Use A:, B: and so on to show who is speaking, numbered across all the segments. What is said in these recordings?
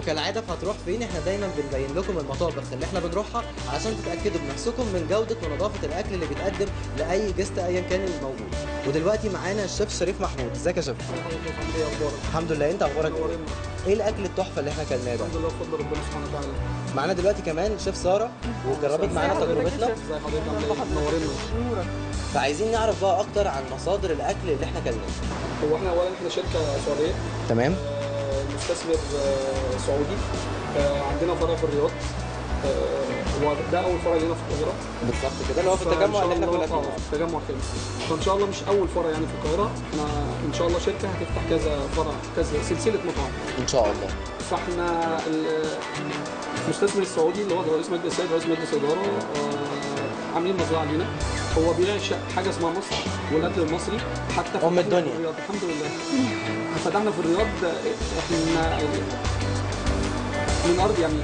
A: وكالعاده في هتروح فين احنا دايما بنبين لكم المطابخ اللي احنا بنروحها علشان تتاكدوا بنفسكم من جوده ونظافه الاكل اللي بيتقدم لاي جست ايا كان الموجود ودلوقتي معانا الشيف شريف محمود ازيك يا شيف الحمد لله انت اخبارك ايه ايه الاكل التحفه اللي احنا كلناه ده
B: الحمد لله بفضل ربنا سبحانه وتعالى
A: معانا دلوقتي كمان شيف ساره وجربت معانا تجربتنا
B: ازي حضرتك عامل ايه منورنا
A: فعايزين نعرف بقى اكتر عن مصادر الاكل اللي احنا كلناه
B: هو احنا اولا احنا شركه سعوديه
A: تمام
B: آه، مستثمر آه، سعودي آه، عندنا فرع في الرياض آه، هو ده اول فرع لينا في القاهره
A: بالظبط كده اللي هو في
B: فإن
A: التجمع
B: شاء
A: اللي احنا
B: الله-
A: كنا
B: آه،
A: فيه
B: في التجمع الخامس فان شاء الله مش اول فرع يعني في القاهره احنا ان شاء الله شركه هتفتح كذا فرع كذا سلسله مطاعم
A: ان شاء الله
B: فاحنا ال- المستثمر السعودي اللي هو رئيس مجلس السيد رئيس مجلس الاداره آه، عاملين مزرعه لينا هو بيعشق حاجه اسمها مصر والاكل المصري حتى
A: أم
B: فتحنا
A: الدنيا.
B: في الرياض الحمد لله فتحنا في الرياض آه، احنا من ارض يعني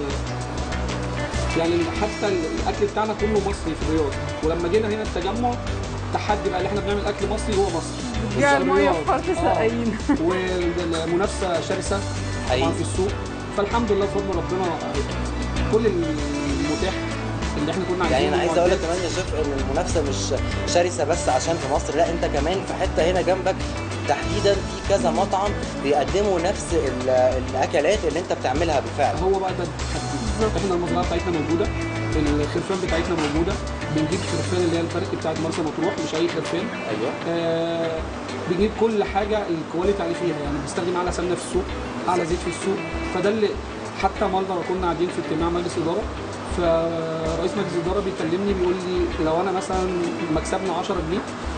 B: يعني حتى الاكل بتاعنا كله مصري في الرياض ولما جينا هنا التجمع تحدي بقى اللي احنا بنعمل اكل مصري جوه مصر
C: بتبيع
B: في
C: المية
B: الرياض.
C: في حرف
B: آه.
C: سقايين
B: والمنافسه شرسه
A: حقيقي.
B: طبعا في السوق فالحمد لله بفضل ربنا كل المتاح اللي احنا كنا
A: يعني
B: عايزينه
A: انا عايز اقول لك
B: معدات.
A: كمان يا شيف ان المنافسه مش شرسه بس عشان في مصر لا انت كمان في حته هنا جنبك تحديدا في كذا مطعم بيقدموا نفس ال- الاكلات اللي انت بتعملها بالفعل
B: هو بقى ده التحدي احنا المزرعه بتاعتنا موجوده الخرفان بتاعتنا موجوده بنجيب خرفان اللي هي الفرق بتاعت مرسى مطروح مش اي خرفان
A: ايوه
B: آه بنجيب كل حاجه الكواليتي عليه فيها يعني بنستخدم اعلى سمنه في السوق اعلى زيت في السوق فده اللي حتى مره كنا قاعدين في اجتماع مجلس اداره فرئيس مجلس الاداره بيكلمني بيقول لي لو انا مثلا مكسبنا 10 جنيه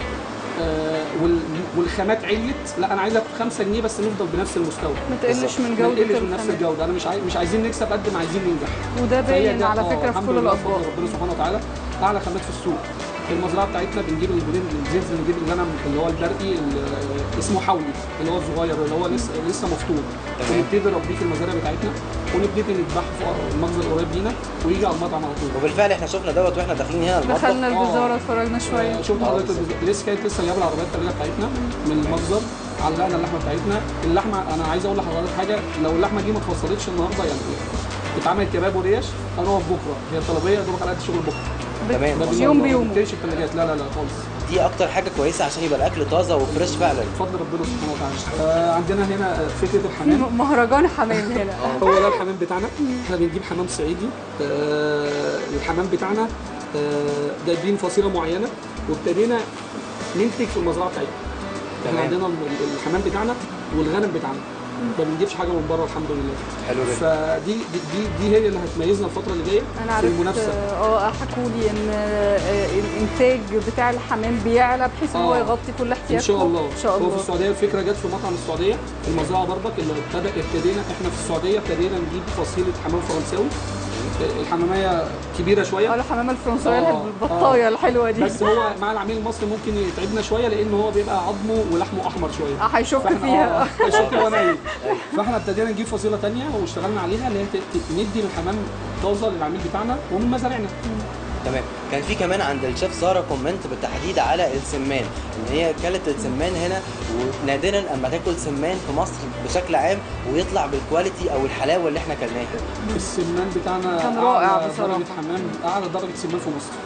B: آه وال- والخامات علت لا انا عايز اخد 5 جنيه بس نفضل بنفس المستوى
C: ما تقلش من
B: ما
C: جودة
B: نقلش من نفس
C: الخامات
B: الجوده انا مش عايز مش عايزين نكسب قد ما عايزين ننجح
C: وده
B: فهي
C: باين
B: ده-
C: على
B: آه،
C: فكرة في
B: الحمد
C: كل
B: لله
C: الأطباق
B: بفضل ربنا سبحانه وتعالى اعلى خامات في السوق المزرعه بتاعتنا بنجيب البرين الزنز بنجيب الغنم اللي هو البرقي اللي اسمه حولي اللي هو الصغير اللي هو لسه لسه مفتول
A: تمام.
B: ونبتدي نربيه في المزارع بتاعتنا ونبتدي نذبحه في المخزن القريب لينا ويجي على المطعم على طول
A: وبالفعل احنا شفنا دوت واحنا داخلين هنا المطبخ
C: دخلنا
B: آه.
C: البزارة اتفرجنا شوية
B: آه، شفت
A: آه،
B: حضرتك
A: بالظبط.
B: لسه كانت لسه جايبه العربيات التلاجه بتاعتنا من المخزن علقنا اللحمه بتاعتنا اللحمه انا عايز اقول لحضرتك حاجه لو اللحمه دي ما اتفصلتش النهارده يعني اتعمل كباب وريش هنقف بكره هي الطلبيه دوبك على قد الشغل بكره
A: تمام
B: ما
A: ما
B: بين-
C: يوم
B: ما
C: بيومه.
B: بنبتديش الثلاجات لا لا لا خالص
A: دي اكتر حاجه كويسه عشان يبقى الاكل طازه وفريش فعلا
B: بفضل ربنا سبحانه وتعالى آه عندنا هنا فكره الحمام
C: مهرجان حمام هنا
B: هو ده الحمام بتاعنا احنا بنجيب حمام صعيدي آه الحمام بتاعنا آه جايبين فصيله معينه وابتدينا ننتج في المزرعه بتاعتنا احنا
A: تمام.
B: عندنا ال- الحمام بتاعنا والغنم بتاعنا ما بنجيبش حاجه من بره الحمد لله
A: حلو جدا
B: فدي دي, دي, دي هي اللي هتميزنا الفتره اللي جايه
C: انا
B: في
C: عرفت
B: المنافسه
C: اه حكوا لي ان آه، الانتاج بتاع الحمام بيعلى بحيث ان هو
B: آه.
C: يغطي كل احتياجاته
B: ان شاء الله
C: ان شاء
B: هو في
C: الله
B: السعوديه الفكره جت في مطعم السعوديه المزرعه برضك اللي ابتدى ابتدينا احنا في السعوديه ابتدينا نجيب فصيله حمام فرنساوي الحماميه كبيره شويه
C: اه الحمامة الفرنسوية
B: آه،
C: البطاية الحلوة دي
B: بس هو مع العميل المصري ممكن يتعبنا شويه لان هو بيبقى عظمه ولحمه احمر شويه
C: آه، هيشك
B: فاحنا
C: فيها
B: اه هيشك وهو نايم فاحنا ابتدينا نجيب فصيله تانية واشتغلنا عليها اللي هي ت- ت- ندي الحمام طازه للعميل بتاعنا ومن مزارعنا
A: تمام كان في كمان عند الشيف ساره كومنت بالتحديد على السمان ان هي كلت السمان هنا ونادرا اما تاكل سمان في مصر بشكل عام ويطلع بالكواليتي او الحلاوه اللي احنا كلناها
B: السمان بتاعنا
C: كان رائع
B: أعلى
C: بصراحة.
B: درجه حمام اعلى درجه سمان في مصر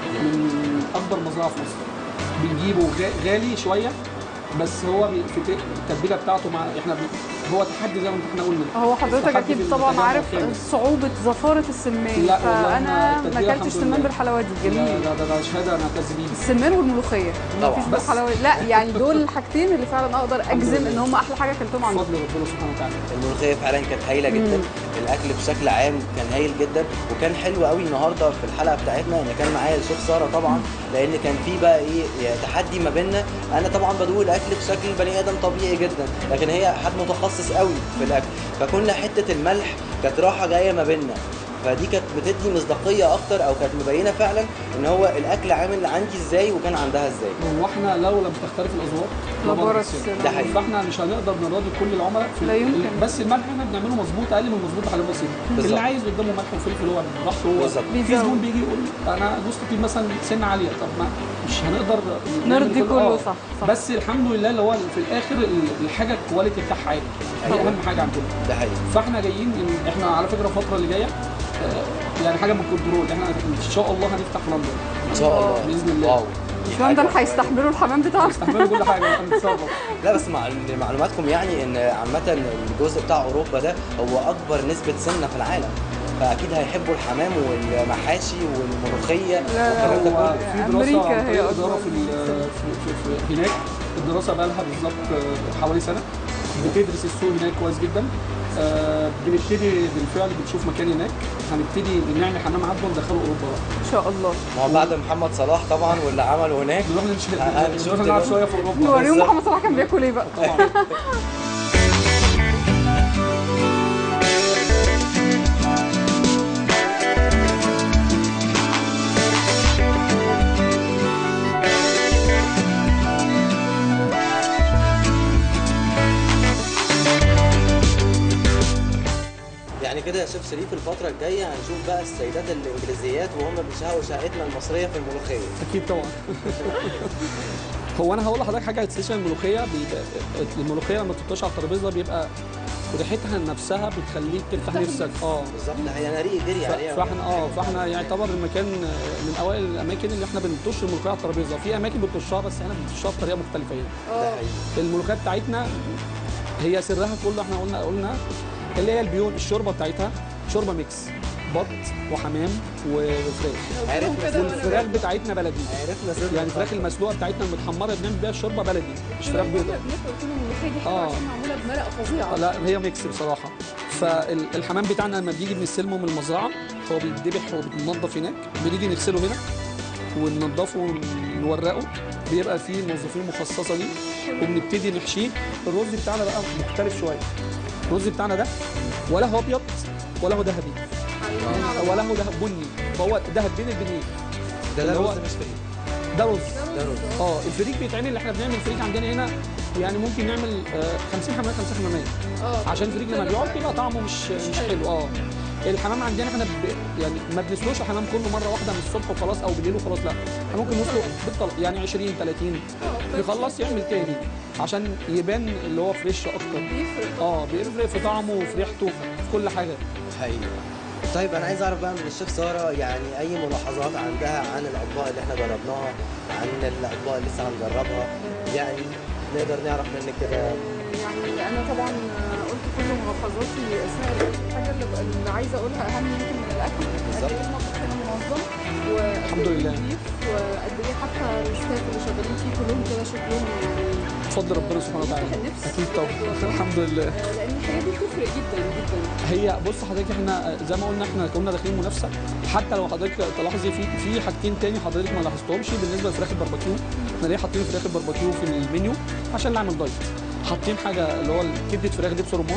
B: من اكبر مزرعه في مصر بنجيبه غا- غالي شويه بس هو بي- في ت- التتبيله بتاعته مع احنا بي... هو تحدي زي ما احنا قلنا
C: هو حضرتك
B: تحدي
C: اكيد
B: في
C: طبعا
B: التجمع
C: عارف
B: الخامس.
C: صعوبة زفارة السمان
B: لا والله
C: فانا
B: أنا
C: ما
B: التتبيلة
C: اكلتش
B: الحمد
C: سمان
B: لله.
C: بالحلاوة دي
B: لا
C: جميل
B: لا ده, ده شهاده انا اعتز بيه
C: السمان والملوخية
A: طبعا.
C: مفيش
B: بس.
C: بالحلاوة لا يعني دول الحاجتين اللي فعلا اقدر اجزم
B: لله.
C: ان هم احلى حاجة اكلتهم عندهم
B: بفضل ربنا سبحانه وتعالى
A: الملوخيه فعلا كانت هايله جدا الاكل بشكل عام كان هايل جدا وكان حلو قوي النهارده في الحلقه بتاعتنا ان كان معايا الشيف ساره طبعا لان كان في بقى ايه تحدي ما بيننا انا طبعا بدوق الاكل بشكل بني ادم طبيعي جدا لكن هي حد متخصص قوي في الاكل فكنا حته الملح كانت راحه جايه ما بيننا فدي كانت بتدي مصداقيه اكتر او كانت مبينه فعلا ان هو الاكل عامل عندي ازاي وكان عندها ازاي
B: هو احنا لو لم تختلف الاذواق
C: لبارة
B: لبارة
C: السلام.
A: ده حقيقي.
B: فاحنا مش هنقدر نراضي كل العملاء في
C: لا يمكن.
B: بس الملح احنا بنعمله مظبوط اقل من مظبوط بحاجات بسيطه
A: بالظبط.
B: اللي عايز قدامه ملح وفلفل هو براحته هو
A: بالظبط.
B: في
C: بيزود.
B: زبون بيجي يقول انا جوز الطيب مثلا سن عاليه طب ما مش هنقدر نعمل
C: نرضي
B: كل-
C: كله
B: آه.
C: صح صح
B: بس الحمد لله اللي هو في الاخر ال- الحاجه الكواليتي بتاعها عالي دي
A: أيوة.
B: اهم حاجه عندنا
A: ده حقيقي
B: فاحنا جايين إن احنا على فكره الفتره اللي جايه آه، يعني حاجه من الكنترول احنا ان شاء الله هنفتح لندن
A: ان شاء الله
B: بإذن الله.
A: واو
C: مش لندن هيستحملوا الحمام بتاعهم
B: استحملوا كل حاجه هنتصرف
A: لا بس مع لمعلوماتكم يعني ان عامة الجزء بتاع اوروبا ده هو اكبر نسبة سمنة في العالم فاكيد هيحبوا الحمام والمحاشي والملوخية
C: لا،
A: والكلام ده
B: هو
A: كله
B: في دراسه
C: أمريكا
B: عن
C: هي
B: طريق
C: أكبر
B: اداره في, ال- في, في, في هناك الدراسه بقى لها بالظبط آه، حوالي سنه بتدرس السوق هناك كويس جدا آه، بنبتدي بالفعل بنشوف مكان هناك هنبتدي نعمل حمام عدوى ندخله اوروبا بقى
C: ان شاء الله
A: ما هو بعد محمد صلاح طبعا واللي عمله هناك
B: نروح نمشي
A: هنشوف
B: نروح نلعب
A: دلوقتي.
B: شويه في اوروبا
C: نوريهم
A: بالظبط.
C: محمد صلاح كان بياكل ايه بقى
B: طبعا
A: يعني كده يا شيف شريف الفترة الجاية هنشوف بقى السيدات الانجليزيات وهم بيشهوا شقتنا المصرية في الملوخية
B: اكيد طبعا هو انا هقول لحضرتك حاجه سيشن الملوخيه بيبقى الملوخيه لما تحطهاش على الترابيزه بيبقى ريحتها نفسها بتخليك تفتح نفسك اه
A: بالظبط هي انا ريقي جري
B: ف-
A: عليها
B: فاحنا اه فاحنا يعتبر المكان من اوائل الاماكن اللي احنا بنطش الملوخيه على الترابيزه في اماكن بتطشها بس احنا بنطشها بطريقه مختلفه يعني
A: ده حقيقي
B: الملوخيه بتاعتنا هي سرها كله احنا قلنا قلنا اللي هي البيون الشوربه بتاعتها شوربه ميكس بط وحمام وفراخ
A: عرفنا
B: والفراخ بتاعتنا بلدي
A: عرفنا سر
B: يعني الفراخ المسلوقه بتاعتنا المتحمره بنعمل بيها الشوربه بلدي مش فراخ بيضاء
D: بناكل كل الملوخيه دي حلوه
B: آه.
D: عشان معموله بمرقه فظيعه
B: لا هي ميكس بصراحه فالحمام بتاعنا لما بيجي بنستلمه من المزرعه هو بيتذبح وبيتنضف هناك بنيجي نغسله هنا وننضفه ونورقه بيبقى فيه موظفين مخصصه ليه وبنبتدي نحشيه الرز بتاعنا بقى مختلف شويه الرز بتاعنا ده ولا هو ابيض ولا هو ذهبي ولا هو ذهب بني فهو ذهب بين البنين
A: ده ده
B: اللي هو-
A: رز مش فريك
B: ده رز
A: ده رز
B: اه الفريك بيتعمل احنا بنعمل فريك عندنا هنا يعني ممكن نعمل آه، 50 حمامات 50 حمامات
D: اه
B: عشان الفريك لما بيقعد بيبقى طعمه مش مش حلو اه الحمام عندنا احنا ب... يعني ما بنسلقش الحمام كله مره واحده من الصبح وخلاص او بالليل وخلاص لا احنا ممكن نسلق بالطلق يعني 20 30 يخلص يعمل تاني عشان يبان اللي هو فريش اكتر
D: بيفرق
B: اه بيفرق في طعمه وفي ريحته في كل حاجه
A: حقيقي طيب انا عايز اعرف بقى من الشيف ساره يعني اي ملاحظات عندها عن الاطباق اللي احنا جربناها عن الاطباق اللي لسه هنجربها يعني نقدر نعرف منك كده
C: يعني انا طبعا قلت كل ملاحظاتي اثناء الحاجه اللي, اللي عايزه اقولها اهم يمكن من الاكل قد
A: بالظبط.
C: ايه المطبخ هنا منظم وقد
B: الحمد
C: إيه
B: لله.
C: نضيف وقد ايه حتى الستاف اللي شغالين فيه كلهم كده شكلهم يعني
B: بفضل ربنا سبحانه وتعالى
C: نفسي
B: اكيد طبعا الحمد لله
C: آه، لان الحاجات دي بتفرق جدا جدا
B: هي بص حضرتك احنا زي ما قلنا احنا كنا داخلين منافسه حتى لو حضرتك تلاحظي في في حاجتين تاني حضرتك ما لاحظتهمش بالنسبه لفراخ الباربيكيو احنا ليه حاطين فراخ الباربيكيو في المنيو عشان نعمل دايت حاطين حاجه اللي هو كبده فراخ دبس رمان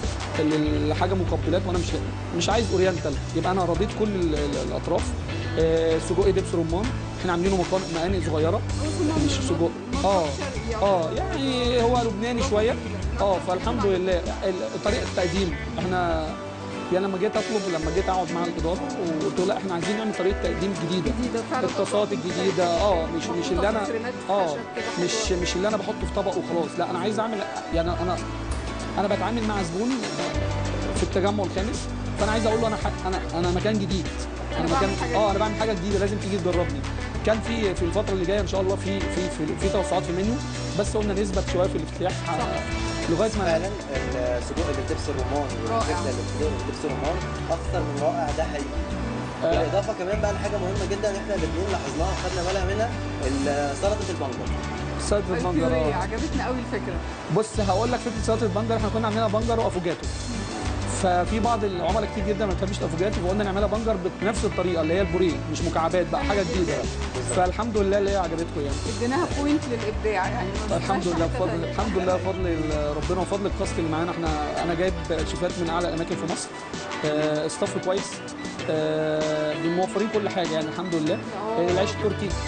B: اللي حاجه مقبلات وانا مش مش عايز اورينتال يبقى انا رضيت كل ال- ال- الاطراف آه، سجق دبس رمان احنا عاملينه مقان- مقانق صغيره مش سجق اه اه يعني هو لبناني شويه اه فالحمد لله ال- طريقه التقديم احنا يعني لما جيت اطلب لما جيت اقعد مع الاداره وقلت له لا احنا عايزين نعمل طريقه تقديم جديده
C: جديده فعلا
B: الطاسات الجديده اه مش مش اللي انا
C: فريمات
B: اه
C: خشب كده
B: مش
C: حلوة.
B: مش اللي انا بحطه في طبق وخلاص لا انا عايز اعمل يعني انا انا بتعامل مع زبون في التجمع الخامس فانا عايز اقول له انا ح- انا انا مكان جديد انا
C: أنا
B: مكان
C: بعمل حاجة
B: اه انا بعمل حاجه جديده لازم تيجي تجربني كان في في الفتره اللي جايه ان شاء الله في في في, في توسعات في المنيو بس قلنا نثبت شويه في الافتتاح آه، لغايه ما
A: فعلا السجق اللي بدبس الرمان
C: رائع.
A: والكبده اللي بدبس الرمان اكثر من رائع ده حقيقي
B: آه.
A: بالاضافه كمان بقى لحاجه مهمه جدا احنا الاثنين لاحظناها وخدنا بالنا منها ال- سلطه البنجر
B: سلطه البنجر
C: البيوريه
B: آه.
C: عجبتني قوي الفكره
B: بص هقول لك فكره سلطه البنجر احنا كنا عاملينها بنجر وافوجاتو ففي بعض العملاء كتير جدا ما بتحبش الافوجاتو فقلنا نعملها بنجر بنفس الطريقه اللي هي البوريه مش مكعبات بقى حاجه جديده فالحمد لله اللي هي عجبتكم يعني
C: اديناها بوينت للابداع يعني ما
B: الحمد
C: شفناش
B: لله
C: حتى
B: بفضل
C: تانية.
B: الحمد لله بفضل ال- ربنا وفضل الكاست اللي معانا احنا انا جايب شيفات من اعلى الاماكن في مصر آه، استاف كويس آه، موفرين كل حاجه يعني الحمد لله
C: آه.
B: آه، العيش التركي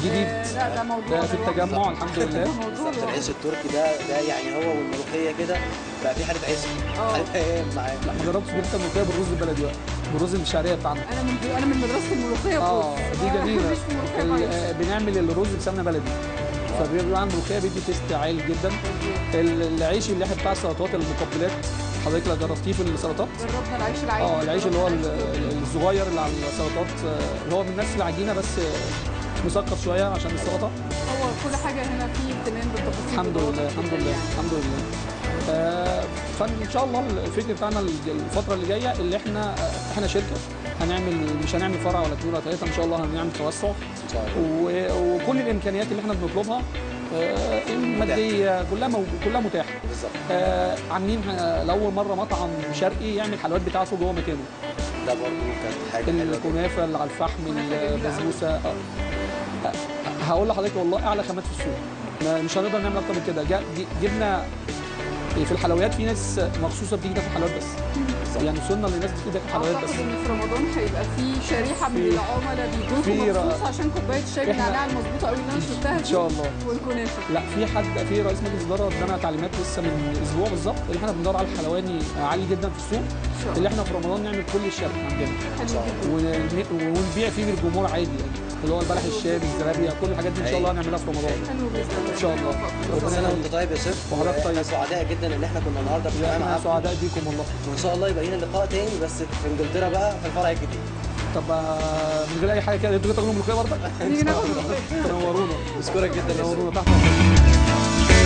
B: جديد
C: آه، لا ده موضوع
B: ده في التجمع الحمد لله
C: موضوع
A: بالظبط
C: لوحده.
A: العيش التركي ده ده يعني هو والملوخيه كده بقى في حاله عشق
C: اه.
A: حاله ايام معاه
B: لا ما جربتش جبت الملوخيه بالرز البلدي بقى بالرز الشعريه بتاعنا
C: انا من انا من مدرسه الملوخيه
B: اه
C: بص.
B: دي
C: ما
B: جميله
C: فيش ملوخيه
B: ال-
C: كويس.
B: آه، بنعمل الرز بسمنه بلدي فبيبقى عن الملوخيه بيدي تيست عالي جدا ال- العيش اللي احنا بتاع السلطات المقبلات حضرتك لو جربتيه في السلطات
C: جربنا العيش العادي
B: اه العيش اللي هو ال- ال- الصغير اللي على السلطات آه، اللي هو من نفس العجينه بس آه، مسكر شويه عشان السلطه
C: هو كل حاجه هنا فيه اهتمام بالتفاصيل
B: الحمد
C: والوضع
B: لله الحمد
C: جداً
B: لله
C: يعني.
B: الحمد لله آه، فان شاء الله الفكر بتاعنا الفتره اللي جايه اللي احنا احنا شركه هنعمل مش هنعمل فرع ولا اثنين ولا ثلاثه ان شاء الله هنعمل توسع
A: ان شاء الله
B: و- وكل الامكانيات اللي احنا بنطلبها آه، الماديه كلها مو... كلها متاحه
A: بالظبط
B: آه، عاملين آه، لاول مره مطعم شرقي يعمل حلويات بتاعته جوه مكانه
A: ده برضه كانت حاجه حلوه جدا.
B: الكنافه اللي على الفحم
C: كنافة جميلة
B: البسبوسه آه. آه، هقول لحضرتك والله اعلى خامات في السوق ما- مش هنقدر نعمل اكتر من كده جا- ج- جبنا في الحلويات في ناس مخصوصه بتيجي تاكل حلويات بس يعني وصلنا للناس بتيجي تاكل حلويات بس
C: اعتقد ان في رمضان هيبقى في شريحه من
B: في-
C: العملاء
B: في
C: بيجوا
B: ر-
C: مخصوص عشان كوبايه الشاي
B: إحنا-
C: بالنعناع المظبوطه قوي اللي انا شفتها
B: ان شاء الله
C: والكنافه
B: لا في حد في رئيس مجلس الاداره ادانا تعليمات لسه من اسبوع بالظبط اللي احنا بندور على الحلواني عالي جدا في السوق
C: ان شاء
B: اللي
C: الله
B: احنا في رمضان نعمل كل الشرق عندنا
C: حلو جدا
B: ون- ونبيع فيه للجمهور عادي يعني اللي هو البلح الشام الزلابيه كل الحاجات دي ان شاء الله هنعملها في رمضان
C: حلو باذن الله
B: إن شاء الله.
A: كل
B: ربنا
A: سنه وانت
B: يخليك.
A: طيب يا سيف
B: وحضرتك
A: واحنا
B: طيب.
A: سعداء جدا ان احنا كنا النهارده في الجامعه
B: احنا سعداء بيكم والله
A: وان شاء الله يبقى لنا لقاء تاني بس في انجلترا بقى في الفرع الجديد
B: طب آه، من غير اي حاجه كده انتوا تاكلوا ملوخيه برضك
C: نيجي ناكل ملوخية.
B: تنورونا
A: بشكرك جدا يا سيف
B: تنورونا تحت أمركم.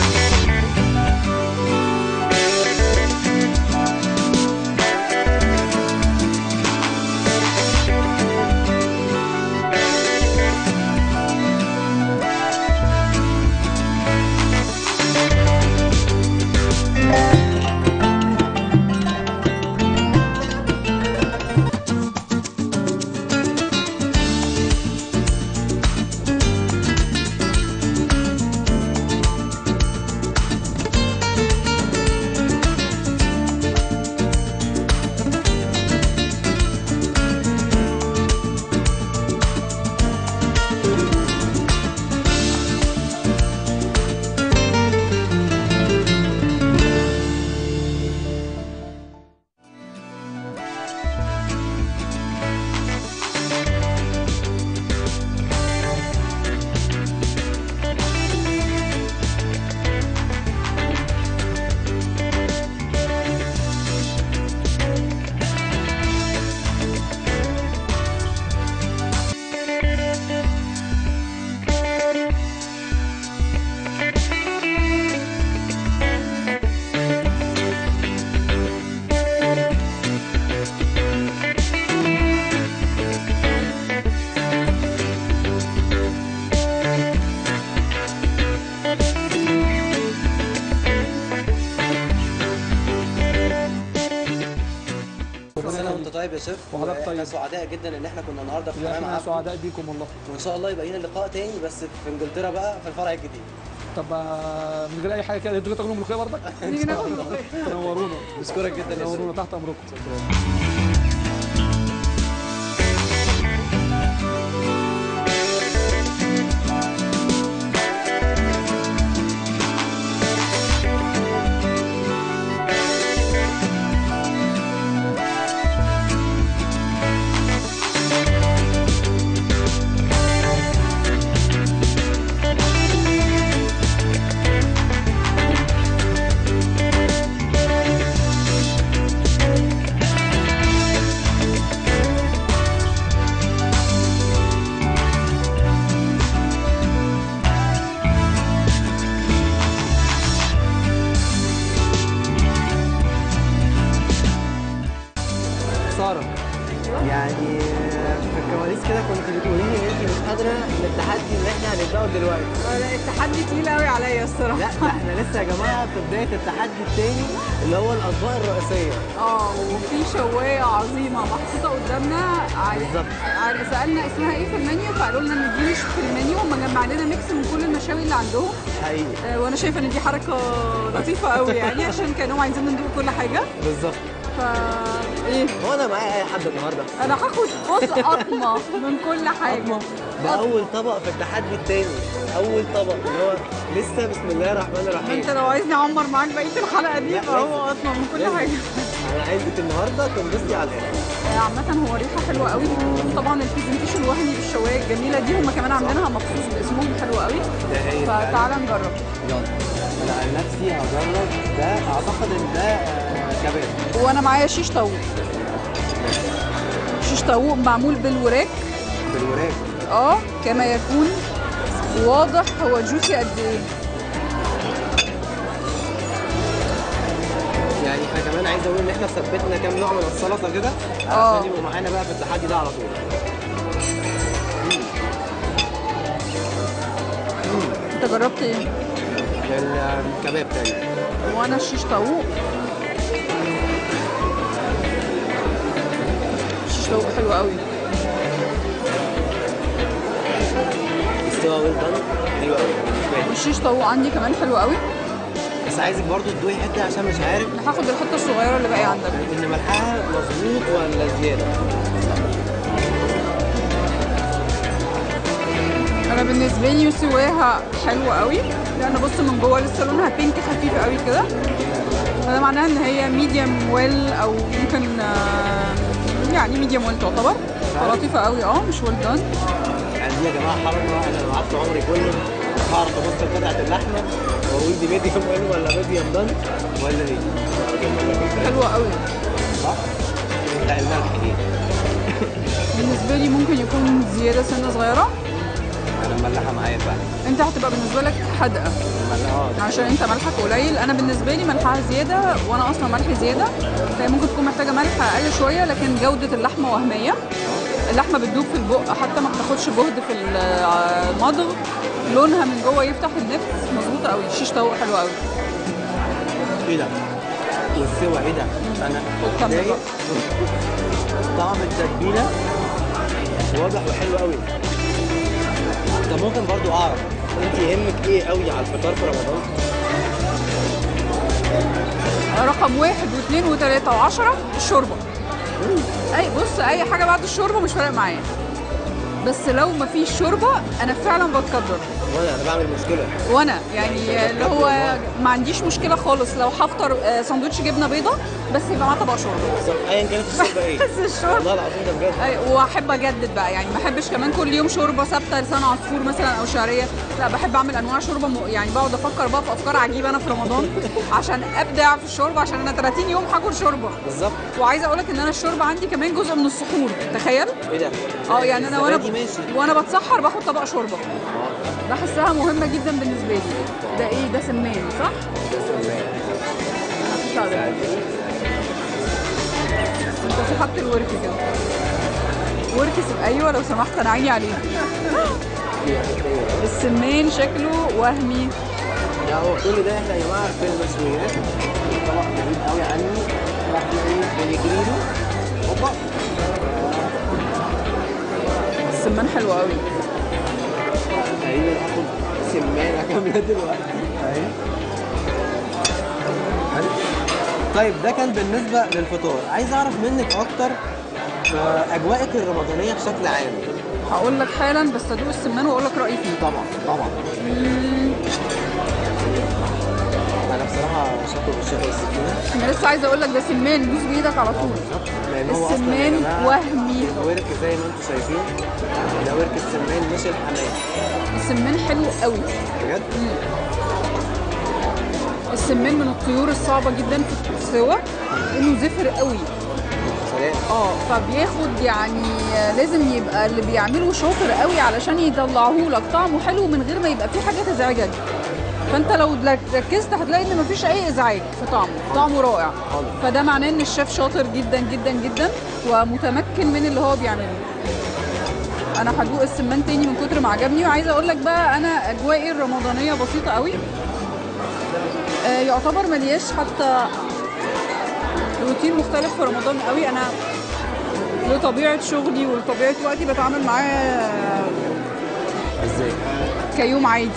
A: كل سنه وانت طيب يا سيف
B: وحضرتك
A: واحنا
B: طيب.
A: سعداء جدا ان احنا كنا النهارده في
B: لا،
A: الجامعه
B: احنا سعداء بيكم والله
A: وان شاء الله يبقى لنا لقاء تاني بس في انجلترا بقى في الفرع الجديد
B: طب آه، من غير اي حاجه كده انتوا تاكلوا ملوخيه برضك
C: نيجي ناكل ملوخية.
B: تنورونا
A: بشكرك جدا يا سيف
B: تنورونا تحت امركم
E: ساره يعني في الكواليس كده كنت بتقولي لي ان انت مش قادره للتحدي اللي احنا هنبداه دلوقتي
C: آه، لا، التحدي تقيل قوي عليا الصراحه
E: لا ده احنا لسه يا جماعه في بدايه التحدي الثاني اللي هو الاطباق الرئيسيه
C: اه وفي شوايه عظيمه محطوطه قدامنا عار-
E: بالظبط.
C: عار- سالنا اسمها ايه في المنيو فقالوا لنا ان دي مش في المنيو هم جمع لنا ميكس من كل المشاوي اللي عندهم
E: حقيقي
C: آه، وانا شايفه ان دي حركه لطيفه قوي يعني عشان كانوا عايزين ندوق كل حاجه
E: بالظبط
C: ف ايه
E: هو انا معايا اي حد النهارده
C: انا هاخد بص قطمه من كل حاجه
E: ده اول طبق في التحدي التاني اول طبق اللي هو لسه بسم الله الرحمن
C: ما
E: الرحيم
C: انت لو عايزني اعمر معاك بقيه الحلقه دي
E: لا،
C: فهو
E: لازم.
C: قطمه من كل
E: لازم.
C: حاجه
E: انا عايزك النهارده تنبسطي على الاخر
C: عامة هو ريحة حلوة قوي طبعا البرزنتيشن الوهمي بالشوايه الجميلة دي هم كمان عاملينها مخصوص باسمهم حلو قوي
A: ده هي
C: فتعالى نجرب
A: يلا انا عن نفسي هجرب ده اعتقد ان ده آه، كباب
C: وانا معايا شيش طاووق شيش طاووق معمول بالوراك
A: بالوراك
C: اه كما يكون واضح هو جوسي قد ايه
E: يعني احنا كمان عايز اقول ان احنا ثبتنا كام نوع من السلطه كده
C: آه.
E: عشان يبقوا معانا بقى في التحدي ده على طول
C: انت جربت ايه؟
E: الكباب تاني
C: وانا الشيش طاووق شيش طاووق حلو قوي
E: استوى ويل دان حلو قوي بالنسبه لي
C: والشيش طاووق عندي كمان حلو قوي
E: بس عايزك برضو تدوقي حته عشان مش عارف
C: انا هاخد الحته الصغيره اللي باقيه عندك
E: ان ملحها مظبوط ولا زياده
C: انا بالنسبه لي سواها حلوه قوي لان بص من جوه لسه لونها بينك خفيف قوي كده فده معناها ان هي ميديوم ويل او ممكن آه، يعني ميديوم ويل تعتبر لطيفه قوي اه مش ويل دان
E: يعني دي يا جماعه حركه انا لو قعدت عمري كله هعرف ابص لقطعه اللحمه واقول دي ميديوم ويل ولا ميديوم دان ولا ايه؟
C: حلوه قوي
E: صح؟ لا الملح ايه؟
C: بالنسبه لي ممكن يكون زياده سنه صغيره
E: انا مملحه معايا فعلا
C: انت هتبقى بالنسبه لك حادقه
E: مملحه اه
C: عشان انت ملحك قليل انا بالنسبه لي ملحها زياده وانا اصلا ملحي زياده فهي ممكن تكون محتاجه ملح اقل شويه لكن جوده اللحمه وهميه اللحمه بتدوب في البق حتى ما بتاخدش جهد في المضغ لونها من جوه يفتح النفس مظبوطه قوي الشيش طاووق حلو قوي
E: ايه ده؟ والسوا ايه ده؟ انا
C: وكمل
E: دايق.
C: بقى.
E: طعم التتبيله واضح وحلو قوي طب ممكن برضو اعرف انت يهمك ايه قوي على الفطار في رمضان؟
C: رقم واحد واثنين وثلاثة وعشرة الشوربة أي بص أي حاجة بعد الشوربة مش فارق معايا بس لو ما فيش شوربة أنا فعلا بتقدر
E: وانا انا بعمل مشكله
C: وانا يعني اللي هو ما عنديش مشكله خالص لو هفطر آه، ساندوتش جبنه بيضه بس يبقى معاه طبق شوربه
E: بالظبط ايا كانت الشوربه ايه
C: بس الشوربه
E: والله العظيم ده بجد
C: أي- واحب اجدد بقى يعني ما احبش كمان كل يوم شوربه ثابته لسان عصفور مثلا او شعريه لا بحب اعمل انواع شوربه م... يعني بقعد افكر بقى في افكار عجيبه انا في رمضان عشان ابدع في الشوربه عشان انا 30 يوم هاكل شوربه
E: بالظبط
C: وعايزه اقول لك ان انا الشوربه عندي كمان جزء من السحور تخيل
E: ايه ده؟
C: اه يعني انا وانا
E: الزبادي ماشي
C: وانا بتسحر باخد طبق شوربه بحسها مهمه جدا بالنسبه لي ده ايه ده سمان صح؟ مفيش على بالي. انت سحبت الورك كده ورك س- ايوه لو سمحت انا عيني عليه السمان شكله وهمي
E: لا هو كل ده احنا يا جماعه في المشويات طبق بعيد قوي عني واحنا ايه بنجريله هوبا
C: السمان حلو قوي
E: تقريبا هاخد سمانه كامله دلوقتي
A: اهي حلو. طيب ده كان بالنسبه للفطار عايز اعرف منك اكتر في اجواءك الرمضانيه بشكل عام
C: هقول لك حالا بس ادوق السمان واقول لك رايي فيه
A: طبعا طبعا انا بصراحه شاكر بالشكل والسكينه
C: انا لسه عايزه اقول لك ده سمان دوس بايدك على طول
A: لان هو اصلا يا
C: السمان
A: جماعة
C: وهمي
A: الورك زي ما انتم شايفين ده ورك السمان مش الحمام
C: السمان حلو قوي
A: بجد
C: السمان من الطيور الصعبه جدا في السوا انه زفر قوي
A: سلام
C: اه فبياخد يعني لازم يبقى اللي بيعمله شاطر قوي علشان يطلعه لك طعمه حلو من غير ما يبقى فيه حاجه تزعجك فانت لو ركزت هتلاقي ان مفيش اي ازعاج في طعمه طعمه رائع فده معناه ان الشيف شاطر جدا جدا جدا ومتمكن من اللي هو بيعمله انا هدوق السمان تاني من كتر ما عجبني وعايزه اقول لك بقى انا اجوائي الرمضانيه بسيطه قوي آه، يعتبر ملياش حتى روتين مختلف في رمضان قوي انا لطبيعه شغلي ولطبيعه وقتي بتعامل معاه
A: ازاي
C: كيوم عادي يعني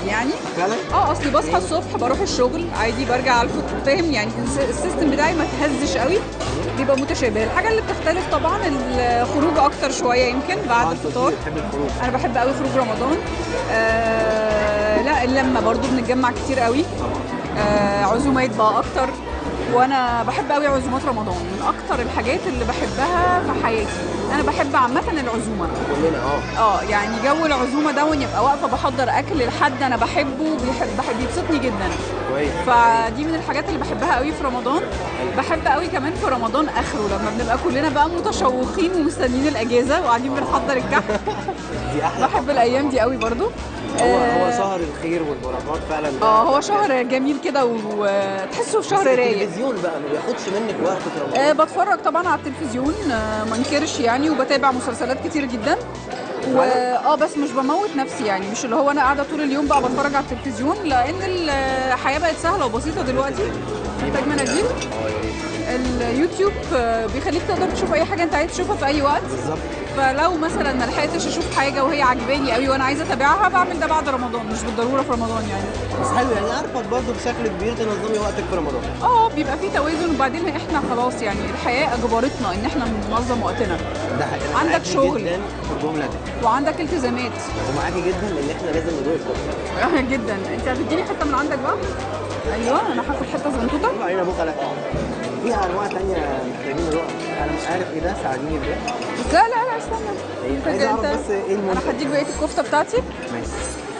E: فعلا
C: اه اصلي بصحى الصبح بروح الشغل عادي برجع على الفطار فاهم يعني الس- السيستم بتاعي ما تهزش قوي بيبقى متشابه الحاجه اللي بتختلف طبعا الخروج اكتر شويه يمكن بعد
E: آه، أنت
C: الفطار
E: بتحب الخروج
C: انا بحب قوي خروج رمضان آه لا اللمه برضو بنتجمع كتير قوي آه عزومات بقى اكتر وانا بحب قوي عزومات رمضان من اكتر الحاجات اللي بحبها في حياتي انا بحب عامه العزومه
E: كلنا اه
C: اه يعني جو العزومه ده وان يبقى واقفه بحضر اكل لحد انا بحبه بيحب بحب بيبسطني جدا
E: كويس
C: فدي من الحاجات اللي بحبها قوي في رمضان بحب قوي كمان في رمضان اخره لما بنبقى كلنا بقى متشوقين ومستنيين الاجازه وقاعدين بنحضر الكحك
E: دي احلى
C: بحب الايام دي قوي برضو
E: هو
C: آه،
E: هو شهر الخير والبركات فعلا
C: اه هو شهر جميل كده وتحسه في شهر رايق
E: التلفزيون بقى ما بياخدش منك وقت في رمضان
C: أه بتفرج طبعا على التلفزيون أه ما انكرش يعني وبتابع مسلسلات كتير جدا و اه بس مش بموت نفسي يعني مش اللي هو انا قاعده طول اليوم بقى بتفرج على التلفزيون لان الحياه بقت سهله وبسيطه دلوقتي محتاج مناديل اليوتيوب آه، بيخليك تقدر تشوف اي حاجه انت عايز تشوفها في اي وقت
E: بالظبط
C: فلو مثلا ما لحقتش اشوف حاجه وهي عجباني قوي وانا عايزه اتابعها بعمل ده بعد رمضان مش بالضروره في رمضان يعني
E: بس حلو يعني عارفك برضه بشكل كبير تنظمي وقتك في رمضان
C: اه بيبقى في توازن وبعدين احنا خلاص يعني الحياه اجبرتنا ان احنا ننظم وقتنا
E: ده حقيقي أنا
C: عندك
E: معاكي
C: شغل.
E: جدا في الجمله دي
C: وعندك التزامات
E: ومعاكي جدا ان احنا لازم ندوق الكفته
C: جدا انت هتديني حته من عندك بقى ايوه انا هاخد حته زنطوطه
E: وبعدين ابوك لا في انواع تانية محتاجين ندوقها انا مش عارف ايه ده ساعديني بده
C: لا لا لا استنى
E: إيه،
C: انت
E: عايز أعرف
C: انت
E: بس إيه المنتج.
C: انا هديك بقيه الكفته بتاعتي
E: ماشي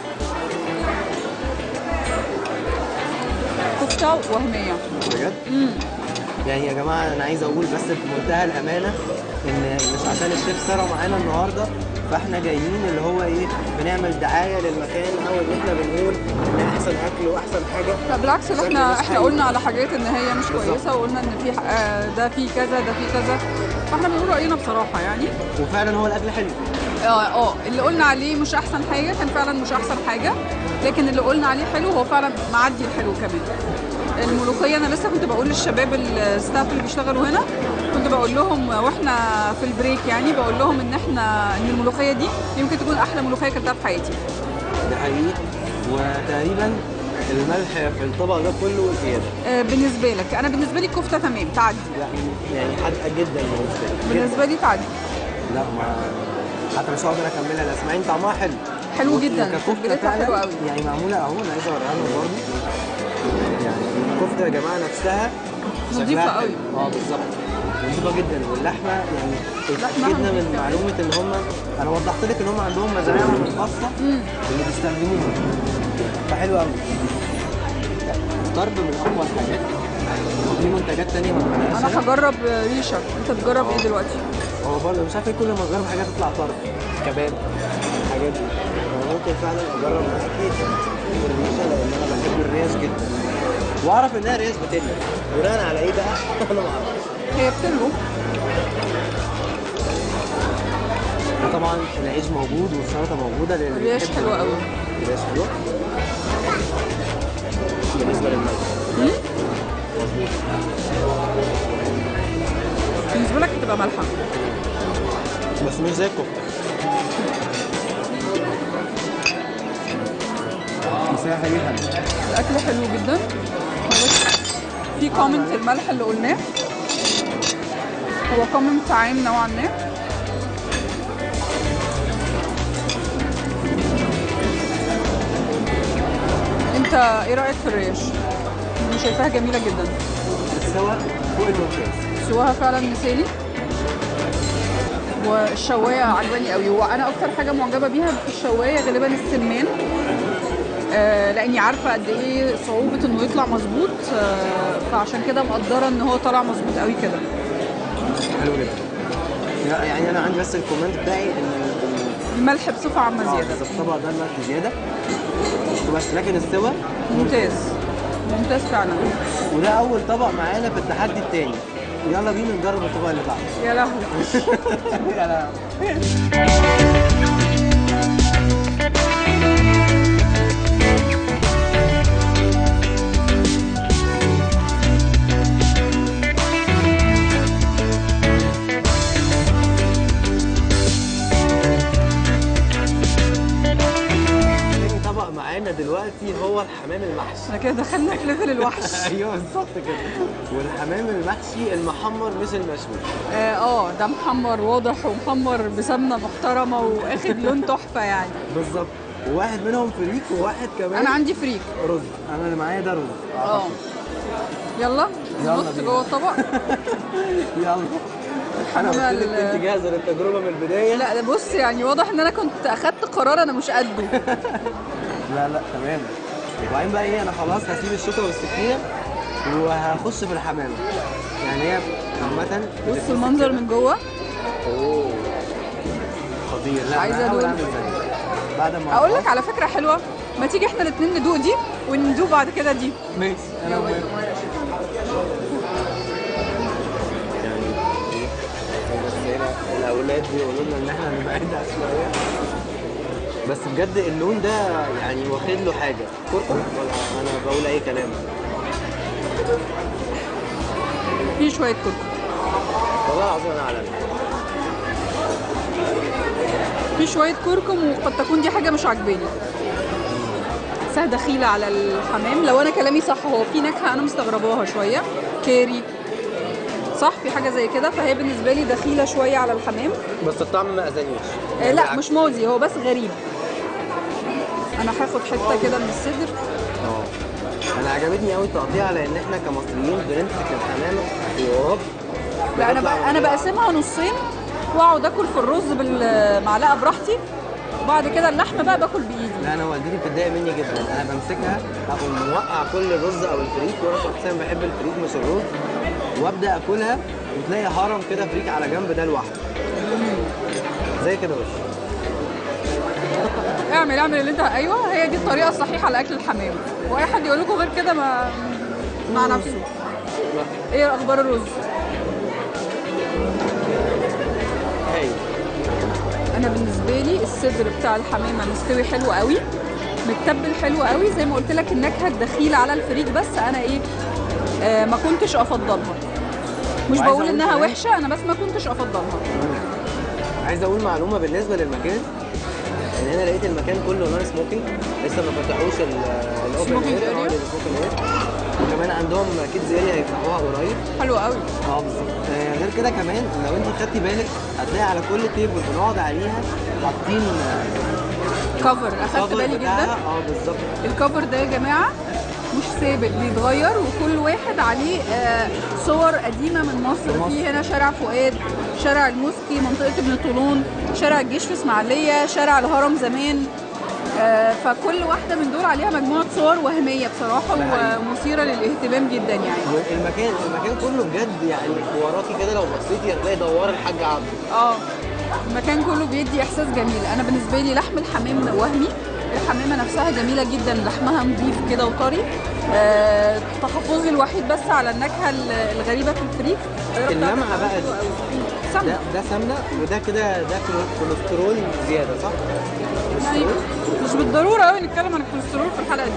C: كفته وهميه
E: بجد؟ يعني يا جماعه انا عايز اقول بس بمنتهى الامانه ان مش عشان الشيف ساره معانا النهارده فاحنا جايين اللي هو ايه بنعمل دعايه للمكان او ان احنا بنقول ان احسن اكل واحسن حاجه
C: لا بالعكس اللي
E: بشكل
C: احنا
E: مش
C: احنا
E: حقيقي.
C: قلنا على حاجات ان هي مش
E: بالظبط.
C: كويسه وقلنا ان في ح- آه، ده في كذا ده في كذا فاحنا بنقول راينا بصراحه يعني
E: وفعلا هو الاكل حلو
C: اه اه اللي قلنا عليه مش احسن حاجه كان فعلا مش احسن حاجه لكن اللي قلنا عليه حلو هو فعلا معدي الحلو كمان الملوخيه انا لسه كنت بقول للشباب الستاف اللي بيشتغلوا هنا كنت بقول لهم واحنا في البريك يعني بقول لهم ان احنا ان الملوخيه دي يمكن تكون احلى ملوخيه اكلتها في حياتي
E: ده حقيقي وتقريبا الملح في الطبق ده كله زياده
C: آه، بالنسبه لك انا بالنسبه لي الكفته تمام تعدي
E: يعني يعني حادقه جدا بالنسبه لي جداً.
C: بالنسبه لي تعدي
E: لا ما حتى مش هقدر اكملها لا اسمعين طعمها حلو
C: حلو
E: و-
C: جدا،
E: وككفتة
C: تتبيلتها
E: فعلاً
C: حلوة قوي.
E: يعني معموله اهو انا عايز اوريها لهم برضه يعني الكفته يا جماعه نفسها
C: نظيفة
E: شكلها
C: قوي.
E: حلو. اه بالظبط نظيفه جدا واللحمه يعني
C: لحمها
E: اتاكدنا
C: نظيف
E: من
C: كمان.
E: معلومه ان هم انا وضحت لك ان هم عندهم مزارعهم الخاصه اللي بيستخدموها فحلو قوي الطرب من اقوى الحاجات وفي منتجات تانية ما بنعملهاش
C: انا هجرب ريشه انت تجرب ايه دلوقتي
E: هو برضه مش عارف ايه كل ما اجرب حاجه تطلع طرب كباب الحاجات دي انا ممكن فعلا اجرب معاكي الريشه لان انا بحب الريش جدا واعرف انها ريش بتلو بناء على ايه بقى انا ما اعرفش
C: هي بتلو
E: طبعا العيش موجود والسلطه موجوده لان
C: الريش
E: بيحب
C: حلوة قوي.
E: الريش حلوه بالنسبه للملح مظبوط
C: بالنسبه لك هتبقى مالحه
E: بس مش زي الكفته بس هي حقيقي حلوه
C: الاكل حلو جدا بس في كومنت الملح اللي قلناه هو كومنت عام نوعا ما انت ايه رايك في الريش انا شايفاها جميله جدا
E: السوا فوق الممتاز
C: سواها فعلا مثالي والشوايه عجباني قوي وانا اكتر حاجه معجبه بيها في الشوايه غالبا السمان آه لاني عارفه قد ايه صعوبه انه يطلع مظبوط آه فعشان كده مقدره ان هو طلع مظبوط قوي كده
E: حلو جدا لا، يعني انا عندي بس الكومنت بتاعي ان ال-
C: الملح بصفه عامه
E: اه
C: زياده
E: بالظبط الطبق ده الملح زياده وبس لكن السوا
C: ممتاز ممتاز فعلا
E: وده اول طبق معانا في التحدي التاني يلا بينا نجرب الطبق اللي بعده
C: يا لهوي
E: يلا تاني طبق معانا دلوقتي هو والحمام المحشي
C: احنا كده دخلنا في ليفل الوحش
E: ايوه بالظبط كده والحمام المحشي المحمر مش المشوي
C: اه آه، ده محمر واضح ومحمر بسمنه محترمه واخد لون تحفه يعني
E: بالظبط وواحد منهم فريك وواحد كمان
C: انا عندي فريك
E: رز انا اللي معايا ده رز
C: اه يلا
E: يلا
C: نحط
E: بينا.
C: جوه الطبق
E: يلا انا قلت
C: الحمام
E: لك
C: ال-
E: انت جاهزه للتجربه من البدايه
C: لا ده بص يعني واضح ان انا كنت اخدت قرار انا مش قده
E: لا لا تمام وبعدين بقى ايه انا خلاص هسيب الشوكه والسكينه وهخش في الحمام يعني هي عامة
C: بص المنظر من جوه
E: اوه خطير لا
C: عايزة
E: أنا هحاول
C: أدوق.
E: اعمل زيك بعد ما
C: اقول لك
E: أخلص.
C: على فكره حلوه ما تيجي احنا الاثنين ندوق دي وندوق بعد كده دي
E: ماشي انا موافق يعني إيه؟ بس هنا الاولاد بيقولوا لنا ان احنا نبعدها شويه بس بجد اللون ده يعني واخد له حاجه كركم ولا انا بقول اي كلام
C: في شويه كركم
E: والله العظيم انا عالمي
C: في شويه كركم وقد تكون دي حاجه مش عاجباني سه دخيله على الحمام لو انا كلامي صح هو في نكهه انا مستغرباها شويه كاري صح في حاجه زي كده فهي بالنسبه لي دخيله شويه على الحمام
E: بس الطعم ما اذانيش
C: آه لا مش موزي هو بس غريب انا هاخد حته كده من الصدر
E: اه انا عجبتني قوي التقطيع لان احنا كمصريين بنمسك الحمامه حوار
C: لا انا بق- انا بقسمها نصين واقعد اكل في الرز بالمعلقه براحتي وبعد كده اللحمه بقى باكل بايدي
E: لا انا والدتي بتتضايق مني جدا انا بمسكها اقوم موقع كل الرز او الفريك وانا شخصيا بحب الفريك مش الرز وابدا اكلها وتلاقي هرم كده فريك على جنب ده لوحده زي كده بس
C: اعمل اعمل اللي انت ايوه هي دي الطريقه الصحيحه لاكل الحمام واي حد يقول لكم غير كده ما مع نفسه ايه اخبار الرز
E: هاي
C: انا بالنسبه لي الصدر بتاع الحمامه مستوي حلو قوي متبل حلو قوي زي ما قلت لك النكهه الدخيله على الفريك بس انا ايه آه ما كنتش افضلها مش
E: وعايزة
C: بقول
E: أقول
C: انها
E: كمان-
C: وحشه انا بس ما كنتش افضلها
E: عايز اقول معلومه بالنسبه للمكان ان انا لقيت المكان كله نون سموكينج لسه ما فتحوش الاوبن
C: Smoking area.
E: وكمان عندهم كيدز اريا هيفتحوها قريب
C: حلو قوي
E: اه بالظبط آه، غير كده كمان لو انت خدتي بالك هتلاقي على كل تيبل بنقعد عليها حاطين
C: كفر اخدت
E: cover
C: بالي
E: بتاعها.
C: جدا
E: اه بالظبط
C: الكفر ده يا جماعه مش ثابت بيتغير وكل واحد عليه آه، صور قديمه من مصر في هنا شارع فؤاد شارع الموسكي منطقه ابن طولون شارع الجيش في اسماعيليه شارع الهرم زمان آه، فكل واحده من دول عليها مجموعه صور وهميه بصراحه
E: ده حقيقي.
C: ومثيره للاهتمام جدا يعني
E: والمكان المكان كله بجد يعني وراكي كده لو بصيتي هتلاقي دوار الحاج عبد
C: اه المكان كله بيدي احساس جميل انا بالنسبه لي لحم الحمام وهمي الحمامه نفسها جميله جدا لحمها نظيف كده وطري آه تحفظي الوحيد بس على النكهه ال- الغريبه في الفريك
E: اللمعة بقى دي.
C: سمنه
E: ده ده سمنه وده كده ده كوليسترول زياده صح؟
C: يعني مش بالضروره قوي نتكلم عن الكوليسترول في الحلقه دي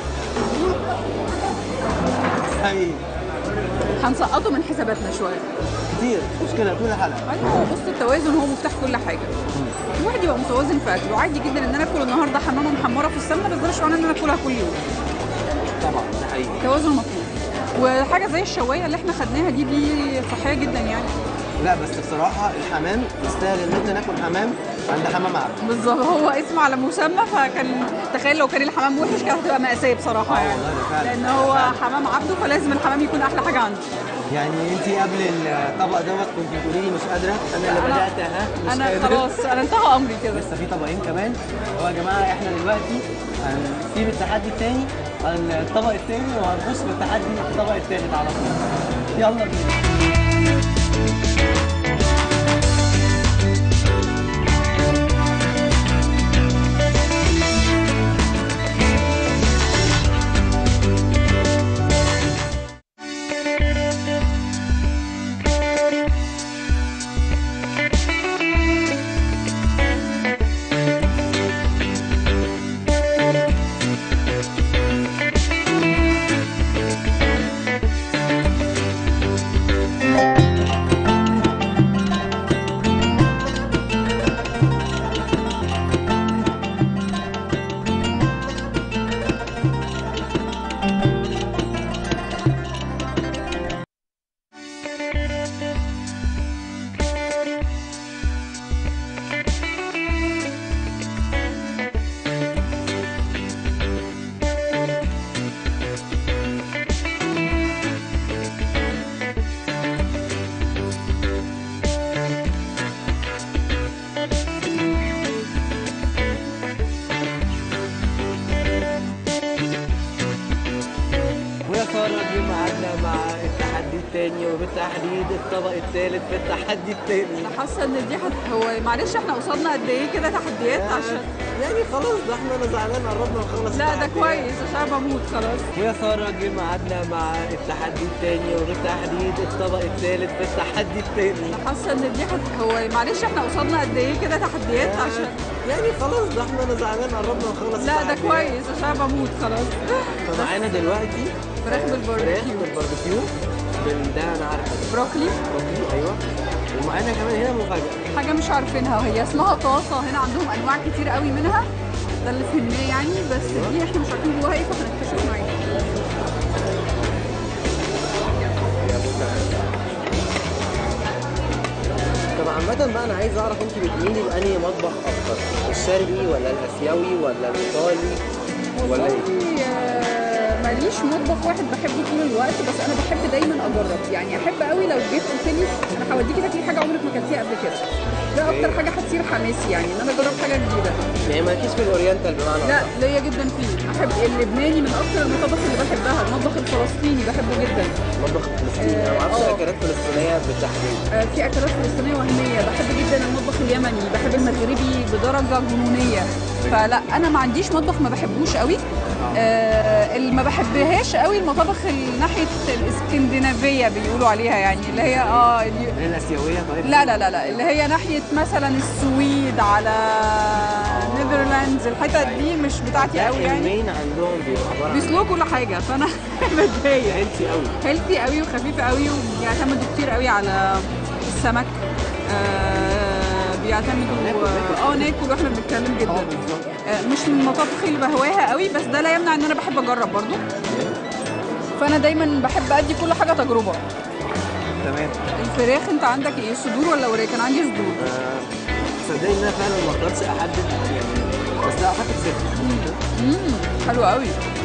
E: اي
C: هنسقطه من حساباتنا شويه
E: كتير مشكله طول الحلقه
C: ايوه هو بص التوازن هو مفتاح كل حاجه الواحد يبقى متوازن في اكله عادي جدا ان انا اكل النهارده حمامه محمره في السمنه بس ده مش معناه ان انا اكلها كل يوم
E: طبعا ده حقيقي
C: توازن مطلوب وحاجه زي الشوايه اللي احنا خدناها دي دي صحيه جدا يعني
E: لا بس بصراحه الحمام يستاهل ان احنا ناكل حمام عند حمام عبد
C: بالظبط هو اسمه على مسمى فكان تخيل لو كان الحمام وحش كانت هتبقى مأساة بصراحة
E: آه
C: يعني
E: والله ده فعلا.
C: لأن هو
E: فعلا.
C: حمام عبده فلازم الحمام يكون أحلى حاجة عنده
E: يعني انت قبل الطبق دوت كنت بتقولي لي مش قادره انا اللي
C: أنا-
E: بدات ها مش
C: أنا
E: قادر.
C: خلاص أنا انتهى أمري كده
E: لسه في طبقين كمان هو يا جماعه احنا دلوقتي هنسيب التحدي التاني عن الطبق التاني وهنخش في التحدي الطبق التالت على طول يلا بينا ميعادنا مع التحدي التاني وبالتحديد الطبق الثالث في التحدي التاني
C: انا حاسه ان دي حت... هو معلش احنا قصادنا قد ايه كده تحديات عشان
E: يعني خلاص ده احنا انا زعلان قربنا نخلص
C: لا ده
E: التحديات.
C: كويس عشان بموت خلاص
E: ويا ساره جه ميعادنا مع التحدي التاني وبالتحديد الطبق الثالث في التحدي التاني
C: انا حاسه ان دي حت... هو معلش احنا قصادنا قد ايه كده تحديات عشان
E: يعني خلاص ده احنا انا زعلان قربنا نخلص
C: لا ده
E: التحديات.
C: كويس عشان بموت خلاص
E: فمعانا دلوقتي
C: فراخ
E: فراخ
C: بالباربيكيو
E: بالباربيكيو بال- ده انا عارفه
C: بروكلي
E: اوكي ايوه ومعانا كمان هنا مفاجاه
C: حاجه مش عارفينها وهي اسمها طاسه هنا عندهم انواع كتير قوي منها ده اللي فهمناه يعني بس دي احنا مش عارفين جواها ايه فهنكتشف معاكم
E: طب عامة بقى أنا عايز أعرف أنت بتميلي لأنهي مطبخ أكتر؟ الشرقي ولا الآسيوي ولا الإيطالي ولا إيه؟
C: والله آه، ماليش مطبخ واحد بحبه طول الوقت بس انا بحب دايما اجرب يعني احب قوي لو جيت قلت لي انا هوديكي تاكلي حاجه عمرك ما اكلتيها قبل كده ده اكتر حاجه هتصير حماسي يعني ان انا اجرب حاجه جديده
E: يعني مالكيش في الأورينتال بمعنى
C: لا
E: أصح.
C: ليا جدا فيه احب اللبناني من اكتر المطابخ اللي بحبها المطبخ الفلسطيني بحبه جدا
E: المطبخ الفلسطيني أنا ما أعرفش
C: آه.
E: أكلات فلسطينية بالتحديد
C: آه، في اكلات فلسطينيه وهميه بحب جدا المطبخ اليمني بحب المغربي بدرجه جنونيه فلا انا ما عنديش مطبخ ما بحبوش قوي آه اللي ما بحبهاش قوي المطابخ ال- ناحيه الاسكندنافيه بيقولوا عليها يعني اللي هي اه اللي
E: من الآسيوية طيب؟
C: لا لا لا لا اللي هي ناحيه مثلا السويد على نيذرلاندز الحتت دي مش بتاعتي قوي يعني
E: المين عندهم بيبقى عبارة عن
C: بيسلقوا كل حاجه فانا بتضايق
E: هيلثي قوي
C: هيلثي قوي وخفيف قوي وبيعتمدوا كتير قوي على السمك آه بيعتمدوا اه ناكل واحنا بنتكلم جدا آه مش من المطابخ اللي بهواها قوي بس ده لا يمنع ان انا بحب اجرب برضو فانا دايما بحب ادي كل حاجه تجربه
E: تمام
C: الفراخ انت عندك ايه صدور ولا وراك انا عندي صدور
E: آه، صدقني إن أنا فعلا ما أقدرش أحدد يعني بس لا أعتقد ست
C: امم حلو قوي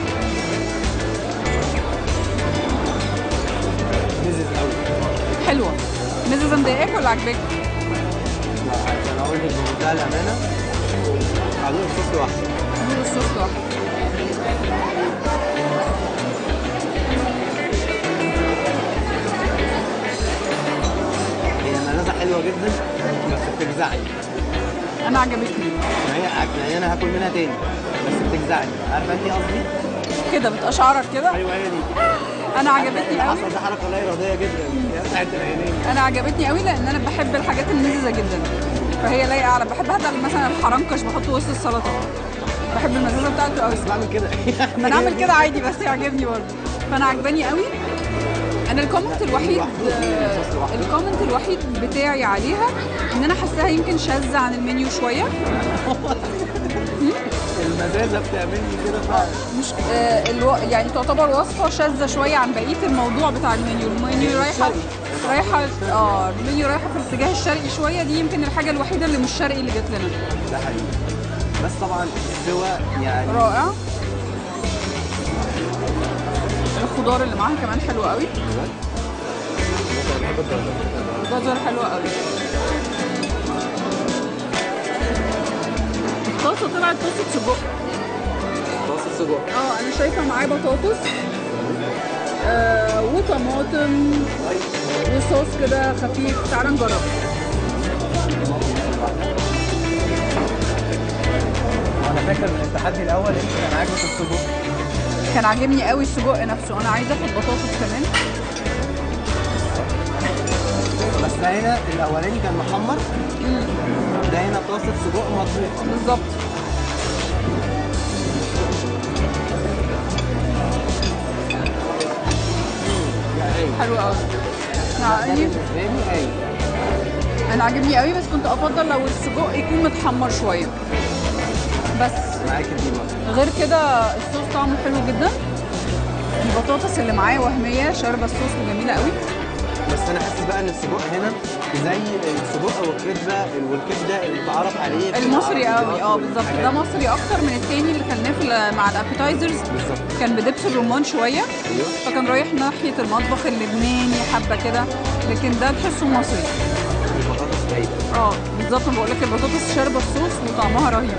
E: ميزز قوي
C: حلوه مزازه مضايقاك ولا عاجباك
E: لا عشان أقول لك بمنتهى الأمانة عدو الصوص لوحده
C: نور الصوص لوحده
E: هي ملازة حلوة جدا بس بتجزعني
C: انا عجبتني
E: ما هي عك- يعني انا هاكل منها تاني بس بتجزعني عارفه انت قصدي؟
C: كده بتقشعرك كده
E: ايوه هي دي
C: انا عجبتني قوي
E: حصل ده حركه لا اراديه جدا هي بتاعت العينين
C: انا عجبتني قوي لان انا بحب الحاجات المززه جدا فهي لايقه على بحب هذا مثلا الحرنكش بحطه وسط السلطه بحب المزازه بتاعته قوي
E: بس بعمل كده
C: ما انا اعمل كده عادي بس يعجبني برضه فانا عجباني قوي انا الكومنت الوحيد آه، الكومنت الوحيد بتاعي عليها ان انا حاساها يمكن شاذه عن المنيو شويه
E: المزازه بتعملني كده فعلا
C: مش آه الو... يعني تعتبر وصفه شاذه شويه عن بقيه الموضوع بتاع المنيو المنيو رايحه رايحه اه المنيو رايحه في الاتجاه الشرقي شويه دي يمكن الحاجه الوحيده اللي مش شرقي اللي جت لنا
E: ده حقيقي بس طبعا السوى يعني
C: رائع الخضار اللي معاها كمان حلو قوي
E: ممكن بحب الجزر
C: الجزر حلو قوي الطاسه طلعت طاسه سجق
E: طاسه سجق
C: اه انا شايفه معاه بطاطس آه وطماطم وصوص كده خفيف تعال نجرب
E: وانا فاكر من التحدي الاول انت كان عاجبك السجق
C: كان عاجبني قوي السجق نفسه انا عايزه اخد بطاطس كمان
E: بس ده هنا الاولاني كان محمر ده هنا طاسه سجق مطبوخه
C: بالظبط
E: يا هاي
C: حلو قوي
E: ده
C: يعني
E: بالنسبه لي هاي
C: انا عاجبني قوي بس كنت افضل لو السجق يكون متحمر شويه بس
E: معاك دي برضه
C: غير كده الصوص طعمه حلو جدا البطاطس اللي معاه وهميه شاربه الصوص وجميله قوي
E: بس انا حاسس بقى ان السجق هنا زي السجق او الكبده والكبده اللي اتعرف عليه في
C: المصري قوي
E: العربيات
C: اه بالظبط
E: والحاجات
C: ده
E: دي.
C: مصري اكتر من التاني اللي كلناه في ال- مع الابيتايزرز
E: بالظبط
C: كان بدبس الرمان شويه
E: ايوه
C: فكان رايح ناحيه المطبخ اللبناني حبه كده لكن ده تحسه مصري
E: البطاطس بايته
C: اه بالظبط انا بقول لك البطاطس شاربه الصوص وطعمها رهيب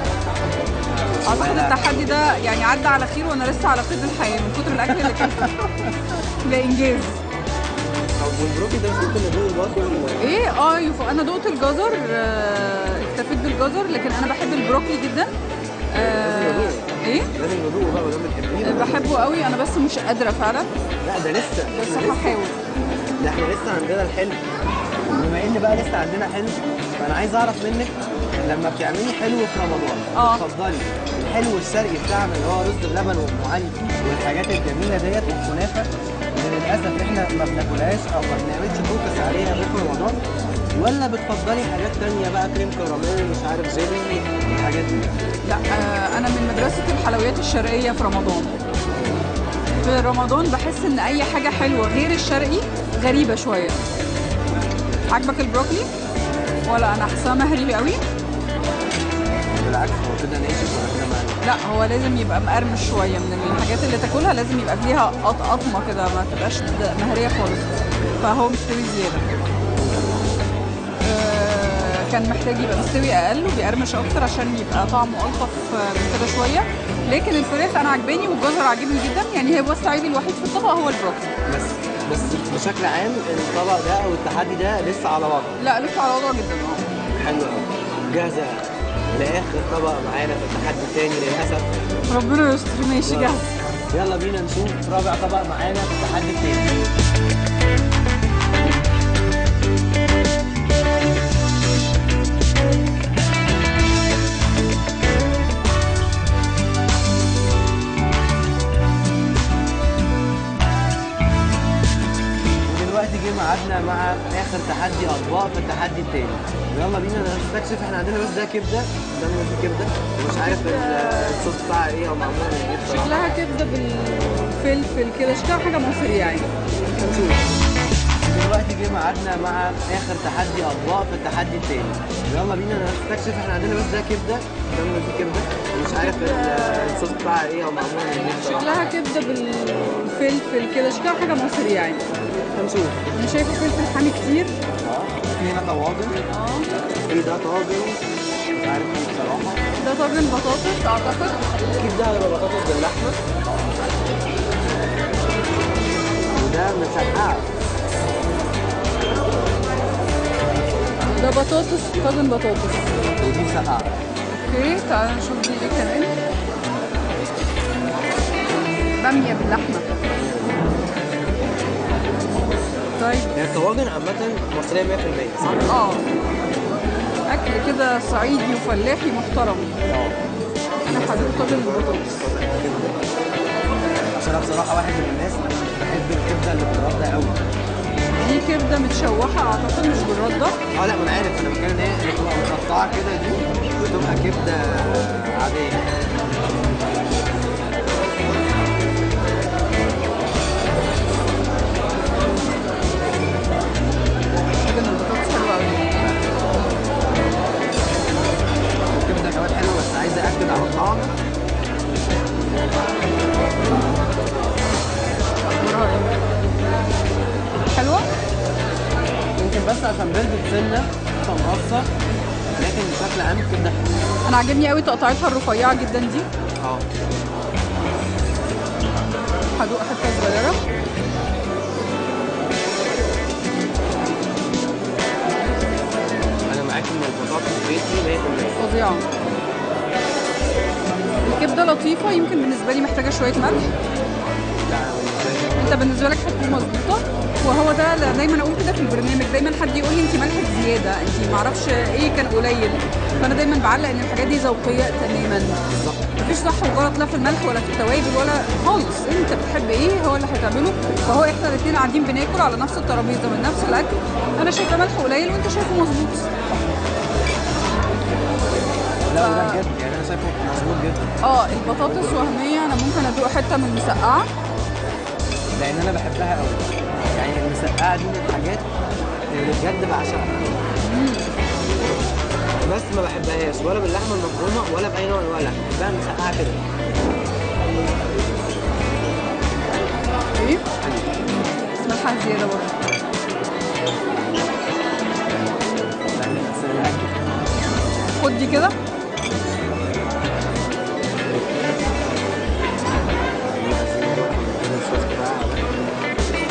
C: اعتقد التحدي ده يعني عدى على خير وانا لسه على قيد الحياه من كتر الاكل اللي كلته لا انجاز
E: طب والبروكلي ده مش ممكن ندوق برضه ولا-
C: ايه اه يف... انا دقت الجزر آه، اكتفيت بالجزر لكن انا بحب البروكلي جدا آه، ايه
E: لازم ندوقه بقى وده بنحبيه
C: بحبه قوي انا بس مش قادره فعلا
E: لا ده لسه
C: بس
E: احنا لسه
C: هحاول
E: ده احنا لسه عندنا الحلو بما ان بقى لسه عندنا حلو فانا عايز اعرف منك لما بتعملي حلو في رمضان
C: اه.
E: بتفضلي الحلو الشرقي بتاعنا اللي هو رز بلبن وام علي والحاجات الجميله ديت والكنافه اللي للاسف احنا ما بناكلهاش او ما بنعملش فوكس عليها غير في رمضان ولا بتفضلي حاجات تانية بقى كريم كراميل مش عارف جيلي الحاجات دي
C: لا آه، انا من مدرسه الحلويات الشرقيه في رمضان في رمضان بحس ان اي حاجه حلوه غير الشرقي غريبه شويه عاجبك البروكلي ولا انا حاساه مهري قوي
E: بالعكس هو كده ناشف ولا كده مقلي
C: لا هو لازم يبقى مقرمش شويه من الحاجات اللي تاكلها لازم يبقى فيها قط- قطمه كده ما تبقاش د- مهريه خالص فهو مستوي زياده آه، كان محتاج يبقى مستوي اقل وبيقرمش اكتر عشان يبقى طعمه الطف آه، من كده شويه لكن الفراخ انا عجباني والجزر عاجبني جدا يعني هي بس عيبي الوحيد في الطبق هو البروكلي
E: بس بس بشكل عام الطبق ده او التحدي ده لسه على وضعه
C: لا لسه على وضعه جدا اه
E: حلو قوي جاهزه لاخر طبق معانا في التحدي التاني للاسف
C: ربنا يستر ماشي جاهز
E: يلا بينا نشوف رابع طبق معانا في التحدي التاني ودلوقتي جه ميعادنا مع اخر تحدي اطباق في التحدي التاني يلا بينا نستكشف احنا عندنا بس ده كبده قدامنا دي كبده ومش عارف ال- الصوص بتاعها ايه او معموله من ايه بصراحه
C: شكلها كبده بالفلفل كده شكلها حاجه مصري يعني
E: هنشوف دلوقتي جه ميعادنا مع اخر تحدي اطباق في التحدي التاني يلا بينا نستكشف احنا عندنا بس ده كبده قدامنا دي كبده ومش عارف ال- الصوص بتاعها ايه او معموله من ايه بصراحه
C: شكلها كبده بالفلفل كده شكلها حاجه مصري يعني
E: هنشوف
C: انا شايفه فلفل حامي كتير
E: اه في هنا طواجن
C: اه
E: في ده طاجن مش عارف ايه بصراحه
C: ده طاجن بطاطس اعتقد
E: اكيد ده هيبقى بطاطس باللحمه وده مسقعه
C: ده بطاطس طاجن بطاطس
E: ودي مسقعه
C: اوكي تعالى نشوف دي ايه كمان باميه باللحمه طيب
E: هي الطواجن عامه مصريه 100% صح؟
C: اه اكل كده صعيدي وفلاحي محترم
E: اه
C: انا حبيت طاجن البطاطس
E: عشان انا بصراحه واحد من الناس بحب الكبده اللي بالرده قوي
C: دي كبده متشوحه اعتقد مش بالرده
E: اه لا ما انا عارف انا بتكلم ان هي اللي بتبقى متقطعه كده دي بتبقى كبده عاديه
C: طاجن البطاطس حلو قوي
E: الكبده كمان حلوه بس عايزه اكد على الطعم
C: اخبارها ايه حلوه
E: يمكن بس عشان بلدت سنه فمقصر لكن بشكل عام الكبده حلوه
C: انا عاجبني قوي تقطعتها الرفيعه جدا دي
E: اه
C: هدوق حته صغيره
E: انا معاك ان البطاطس بيتي 100%
C: فظيعه الكبده لطيفه يمكن بالنسبه لي محتاجه شويه ملح
E: لا أنا بالنسبه لي
C: انت بالنسبه لك هتكون مظبوطه وهو ده ل- دايما اقول كده في البرنامج دايما حد يقول لي انت ملحك زياده انت معرفش ايه كان قليل فانا دايما بعلق ان الحاجات دي ذوقيه تماما
E: بالظبط
C: مفيش صح وغلط لا في الملح ولا في التوابل ولا خالص انت بتحب ايه هو اللي هتعمله فهو احنا الاثنين قاعدين بناكل على نفس الترابيزه من نفس الاكل انا شايفه ملح قليل وانت شايفه مظبوط
E: لا وده بجد يعني انا شايفه مظبوط جدا
C: اه البطاطس وهميه انا ممكن ادوق حته من المسقعه
E: لان انا بحبها قوي يعني المسقعه دي من الحاجات اللي بجد بعشقها بس ما بحبهاش ولا باللحمه المفرومه ولا باي نوع من انواع اللحمه بحبها مسقعه كده
C: ايه بس ملحها زياده برضه
E: يعني بس أنا متأكد.
C: خد دي كده
E: الصوص بتاعها ده.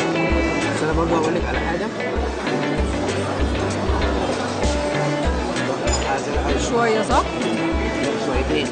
E: برضه هقول لك على حاجه عايز
C: شويه صح
E: شويتين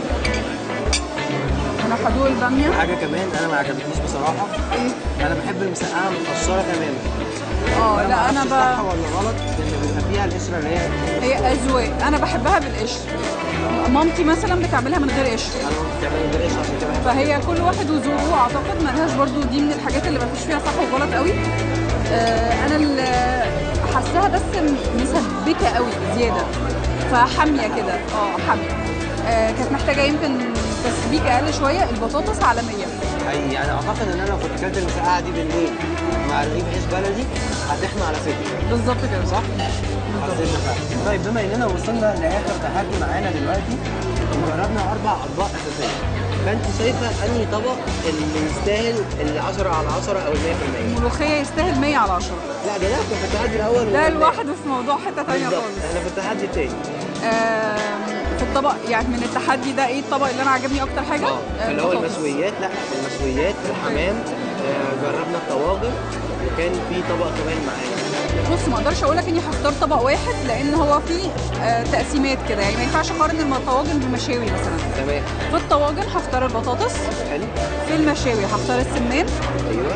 C: انا هدوق الباميه
E: حاجه كمان انا ما عجبتنيش بصراحه
C: ايه
E: انا بحب المسقعه متقشره تماما
C: اه لا انا
E: معرفش صح
C: ب...
E: ولا غلط لان بيبقى فيها القشره اللي هي
C: هي اذواق انا بحبها بالقشر مامتي مثلا بتعملها من غير قشر
E: انا بتعمل من غير قشره عشان كده بحبها
C: فهي كل واحد وذوقه اعتقد ملهاش برضو دي من الحاجات اللي مفيش فيها صح وغلط قوي آه انا اللي حاساها بس مسبكه قوي زياده فحاميه كده اه حاميه آه كانت محتاجه يمكن تسبيك اقل شويه البطاطس عالميه
E: حقيقي يعني اعتقد ان انا لو كنت اكلت المسقعه دي بالليل مع رغيف عيش بلدي هتحمى على صدري
C: بالظبط كده صح
E: حسيت فعلا. طيب بما اننا وصلنا لاخر تحدي معانا دلوقتي وجربنا اربع اطباق اساسيه فانت شايفه انهي طبق اللي يستاهل ال 10 على 10 او ال 100%؟
C: الملوخيه يستاهل 100 على 10
E: لا ده لا كان في التحدي الاول
C: ده
E: وال-
C: لوحده في موضوع حته ثانيه
E: بالظبط
C: خالص
E: انا في التحدي التاني
C: آم، في الطبق يعني من التحدي ده ايه الطبق اللي انا عجبني اكتر حاجه
E: اه اللي هو
C: البطاطس.
E: المشويات لا المشويات الحمام آه، جربنا الطواجن وكان في طبق كمان معانا
C: بص ما اقدرش اقول لك اني هختار طبق واحد لان هو فيه آه تقسيمات كده يعني ما ينفعش اقارن الطواجن بالمشاوي مثلا
E: تمام
C: في الطواجن هختار البطاطس
E: حلو
C: في المشاوي هختار السمان
E: ايوه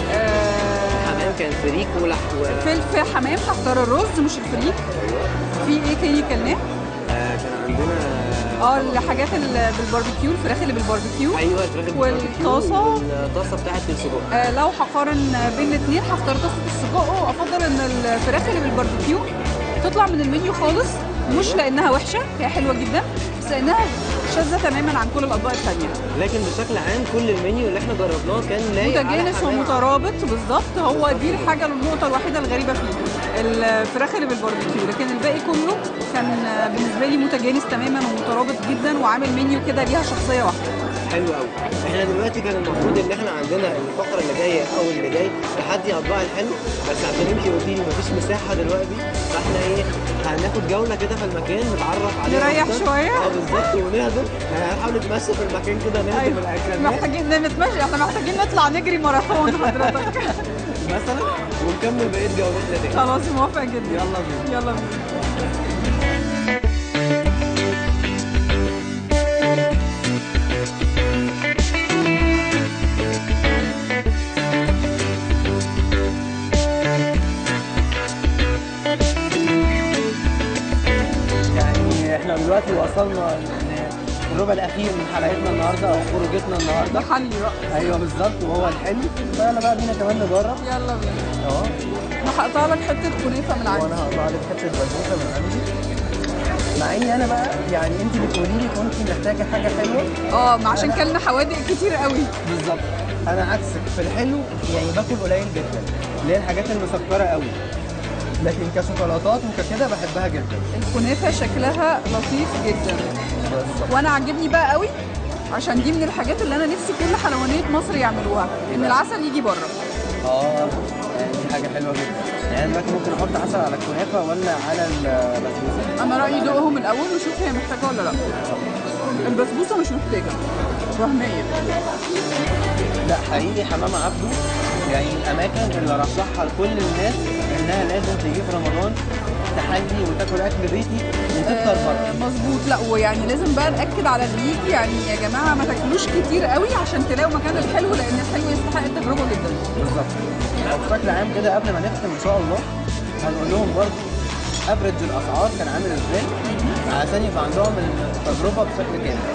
C: آه
E: حمام كان فريك ولحم
C: في في حمام هختار الرز مش الفريك في ايه تاني كلناه
E: آه، كان عندنا
C: اه الحاجات اللي بالباربيكيو الفراخ اللي بالباربيكيو
E: ايوه الفراخ بالباربيكيو
C: والطاسة.
E: والطاسه بتاعت السجق
C: آه لو هقارن بين الاثنين هختار طاسه السجق وافضل ان الفراخ اللي بالباربيكيو تطلع من المنيو خالص مش لانها وحشه هي حلوه جدا بس لانها شاذه تماما عن كل الاطباق الثانيه
E: لكن بشكل عام كل المنيو اللي احنا جربناه كان لايق على
C: متجانس
E: حمام.
C: ومترابط بالظبط هو دي الحاجه النقطه الوحيده الغريبه فيه الفراخ اللي بالباربيكيو لكن الباقي كله كان آه، بالنسبه لي متجانس تماما ومترابط جدا وعامل منيو كده ليها شخصيه واحده
E: حلو قوي احنا دلوقتي كان المفروض ان احنا عندنا الفقره اللي جايه او اللي جاي تحدي اطباق الحلو بس عشان انت قلتي لي مفيش مساحه دلوقتي فاحنا ايه هناخد جوله كده في المكان نتعرف عليه
C: نريح
E: أكتر.
C: شوية.
E: اه بالظبط ونهدم يعني هنحاول نتمشى في المكان كده نهدم الاكلات
C: محتاجين نتمشى احنا محتاجين نطلع نجري ماراثون حضرتك
E: مثلا ونكمل بقيه جولتنا تاني
C: خلاص موافق جدا
E: يلا بينا
C: يلا بينا
E: يعني احنا دلوقتي وصلنا للربع الاخير من حلقتنا النهارده او خروجتنا النهارده
C: محلي بقى
E: ايوه بالظبط وهو الحلو فيلا بقى بينا كمان نجرب
C: يلا بينا
E: اه
C: انا هقطع لك حته كنافه من عندي
E: وانا هقطع لك حته بسبوسه من عندي مع اني انا بقى يعني انت بتقولي لي كنت محتاجه حاجه حلوه
C: اه ما عشان كلنا حوادق كتير قوي
E: بالظبط انا عكسك في الحلو يعني باكل قليل جدا اللي هي الحاجات المسكره قوي لكن كشوكولاتات وككده بحبها جدا
C: الكنافه شكلها لطيف جدا وانا عاجبني بقى قوي عشان دي من الحاجات اللي انا نفسي كل حلوانيه مصر يعملوها ان العسل يجي بره
E: اه يعني دي حاجه حلوه جدا يعني دلوقتي ممكن احط عسل على الكنافه ولا على البسبوسه
C: انا رايي دوقهم الاول وشوف هي محتاجه ولا لا البسبوسه مش محتاجه وهميه
E: لا حقيقي حمام عبده يعني الاماكن اللي رشحها لكل الناس انها لازم تيجي في رمضان تحلي وتاكل اكل بيتي وتفطر
C: آه،
E: بره
C: مظبوط لا ويعني لازم بقى ناكد على اللي يجي يعني يا جماعه ما تاكلوش كتير قوي عشان تلاقوا مكان الحلو لان الحلو يستحق التجربه جدا
E: بالظبط وبشكل عام كده قبل ما نختم ان شاء الله هنقول لهم برضه افرج الاسعار كان عامل ازاي عشان يبقى عندهم التجربه بشكل كامل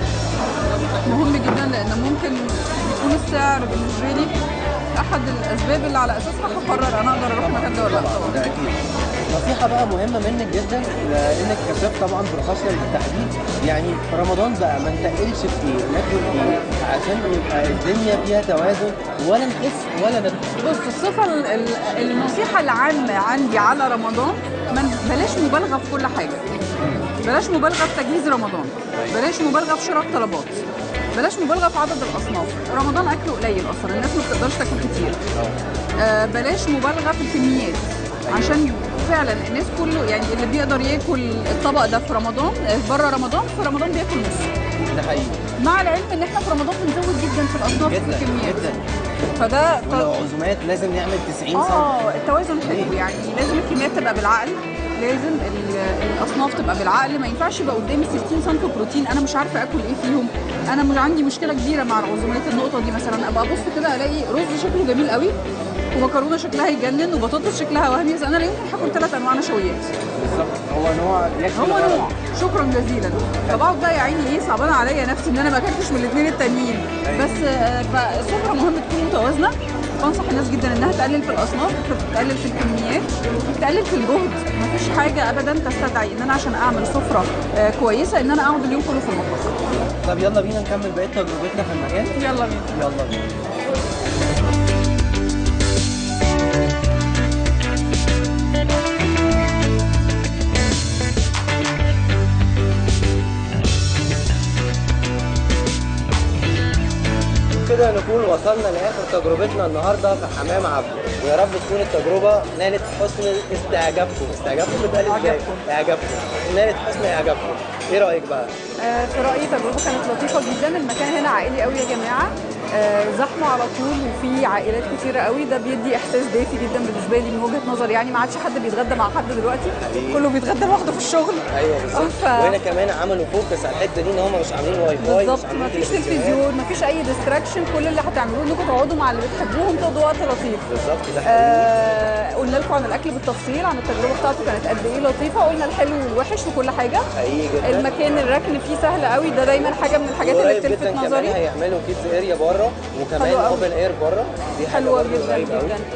C: مهم جدا لان ممكن يكون السعر بالنسبه لي احد الاسباب اللي على اساسها هقرر انا اقدر اروح المكان ده ولا لا
E: طبعا ده اكيد نصيحة بقى مهمة منك جدا لانك كشيف طبعا بروفيشنال بالتحديد يعني في رمضان بقى ما نتقلش في ايه ناكل ايه عشان يبقى الدنيا فيها توازن ولا نخس ولا نتخن
C: بص الصفه ال- ال- النصيحه العامه عندي على رمضان من بلاش مبالغه في كل حاجه بلاش مبالغه في تجهيز رمضان بلاش مبالغه في شراء طلبات بلاش مبالغه في عدد الاصناف رمضان اكله قليل اصلا الناس ما بتقدرش تاكل كتير آه بلاش مبالغه في الكميات عشان فعلا الناس كله يعني اللي بيقدر ياكل الطبق ده في رمضان آه، بره رمضان في رمضان بياكل نص
E: ده حقيقي
C: مع العلم ان احنا في رمضان بنزود جدا في الاصناف وفي
E: جدا
C: الكميات
E: جدا
C: فده
E: ولو عزومات لازم نعمل 90 سم
C: اه التوازن حلو يعني لازم الكميات تبقى بالعقل لازم ال- الاصناف تبقى بالعقل ما ينفعش يبقى قدامي 60 سم بروتين انا مش عارفه اكل ايه فيهم انا مش عندي مشكله كبيره مع العزومات النقطه دي مثلا ابقى ابص كده الاقي رز شكله جميل قوي ومكرونه شكلها يجنن وبطاطس شكلها وهمي بس انا لا يمكن هاكل ثلاث انواع نشويات
E: بالظبط هو نوع يكفي
C: هو
E: الغرض.
C: نوع شكرا جزيلا فبقعد بقى يا عيني ايه صعبان عليا نفسي ان انا ما اكلتش من الاثنين التانيين بس آه، فالسفره مهم تكون متوازنه بنصح الناس جدا انها تقلل في الاصناف تقلل في الكميات تقلل في الجهد مفيش حاجه ابدا تستدعي ان انا عشان اعمل سفره آه، كويسه ان انا اقعد اليوم كله في المطبخ
E: طب يلا بينا نكمل بقيه تجربتنا في المكان
C: يلا بينا
E: يلا بينا كده نكون وصلنا لاخر تجربتنا النهارده في حمام عبده ويا رب تكون التجربه نالت حسن استعجابكم استعجابكم بتقال ازاي
C: إعجابكم.
E: اعجابكم نالت حسن اعجابكم ايه رايك بقى
C: آه، في رايي تجربه كانت لطيفه جدا المكان هنا عائلي قوي يا جماعه آه، زحمه على طول وفي عائلات كتيره قوي ده بيدي احساس دافي جدا بالنسبه لي من وجهه نظري يعني ما عادش حد بيتغدى مع حد دلوقتي
E: حقيقي.
C: كله بيتغدى لوحده في الشغل
E: ايوه بالظبط
C: ف-
E: وهنا كمان عملوا فوكس على الحته دي ان هم مش عاملين واي فاي مش
C: بالظبط
E: عاملين
C: ما فيش
E: تلفزيونات.
C: تلفزيون ما فيش اي ديستراكشن كل اللي هتعملوه انكم تقعدوا مع اللي بتحبوهم تقضوا وقت لطيف
E: بالظبط ده حقيقي
C: آه قلنا لكم عن الاكل بالتفصيل عن التجربه بتاعته كانت قد ايه لطيفه قلنا الحلو والوحش وكل حاجه
E: حقيقي جدا
C: المكان الركن فيه سهل قوي ده دايما حاجه من الحاجات اللي
E: قريب
C: بتلفت
E: جدا كمان
C: نظري
E: هيعملوا كيدز اريا بره وكمان
C: حلو أوي.
E: اوبن اير بره دي حاجه
C: حلوه
E: برضه
C: جدا
E: قريب أوي.
C: جدا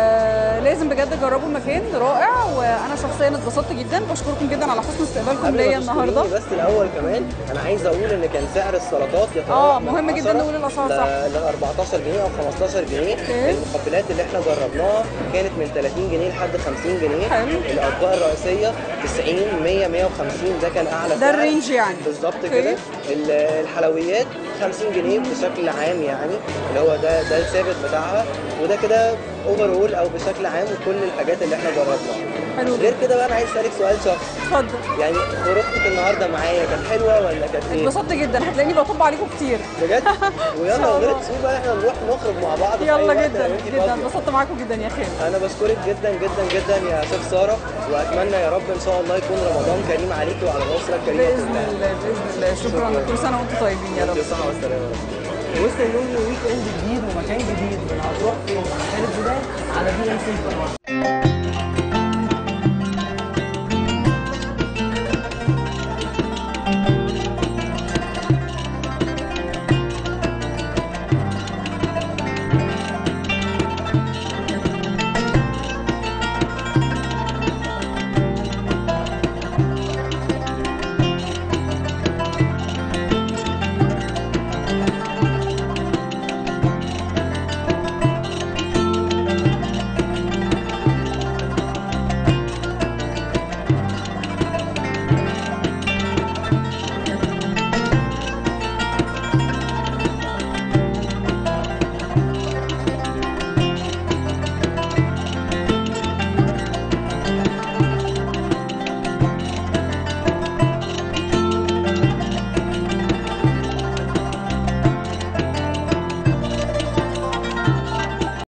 C: آه لازم بجد تجربوا المكان رائع وانا شخصيا اتبسطت جدا بشكركم جدا على حسن استقبالكم
E: قبل
C: ليا
E: ما
C: النهارده
E: تشكريني بس الاول كمان انا عايز اقول ان كان سعر السلطات يتراوح
C: آه،
E: من
C: مهم جدا
E: 10
C: نقول الأسعار
E: ل-
C: صح.
E: ل 14 جنيه او 15 جنيه
C: أوكي.
E: المقبلات اللي احنا جربناها كانت من 30 جنيه لحد 50 جنيه
C: حلو.
E: الاطباق الرئيسيه 90 100 150 ده كان اعلى
C: ده
E: سعر.
C: الرينج يعني.
E: بالظبط
C: أوكي.
E: كده ال- الحلويات 50 جنيه بشكل عام يعني اللي هو ده ده الثابت بتاعها وده كده اوفر اول او بشكل عام كل الحاجات اللي احنا جربناها
C: حلو
E: غير كده بقى انا عايز اسالك سؤال شخصي
C: اتفضل
E: يعني خروجتك النهارده معايا كانت حلوه ولا كانت ايه؟
C: اتبسطت جدا هتلاقيني بطب عليكم كتير
E: بجد؟ ويلا
C: شاء
E: غير
C: الله.
E: تسيب بقى احنا نروح نخرج مع بعض في أي
C: يلا
E: وقت
C: جدا
E: لو انتي
C: جدا
E: فاضية.
C: اتبسطت معاكم جدا يا خالد
E: انا بشكرك جدا جدا جدا يا شيخ ساره واتمنى يا رب ان شاء الله يكون رمضان كريم عليكي وعلى الاسره الكريمه
C: باذن
E: كلها
C: الله باذن الله شكرا
E: شكراً.
C: كل سنه وانتم طيبين يا رب
E: بالصحه والسلامه وسط اليوم ويك اند جديد ومكان جديد من هتروح فين؟ خالد زيدان على بي ام سي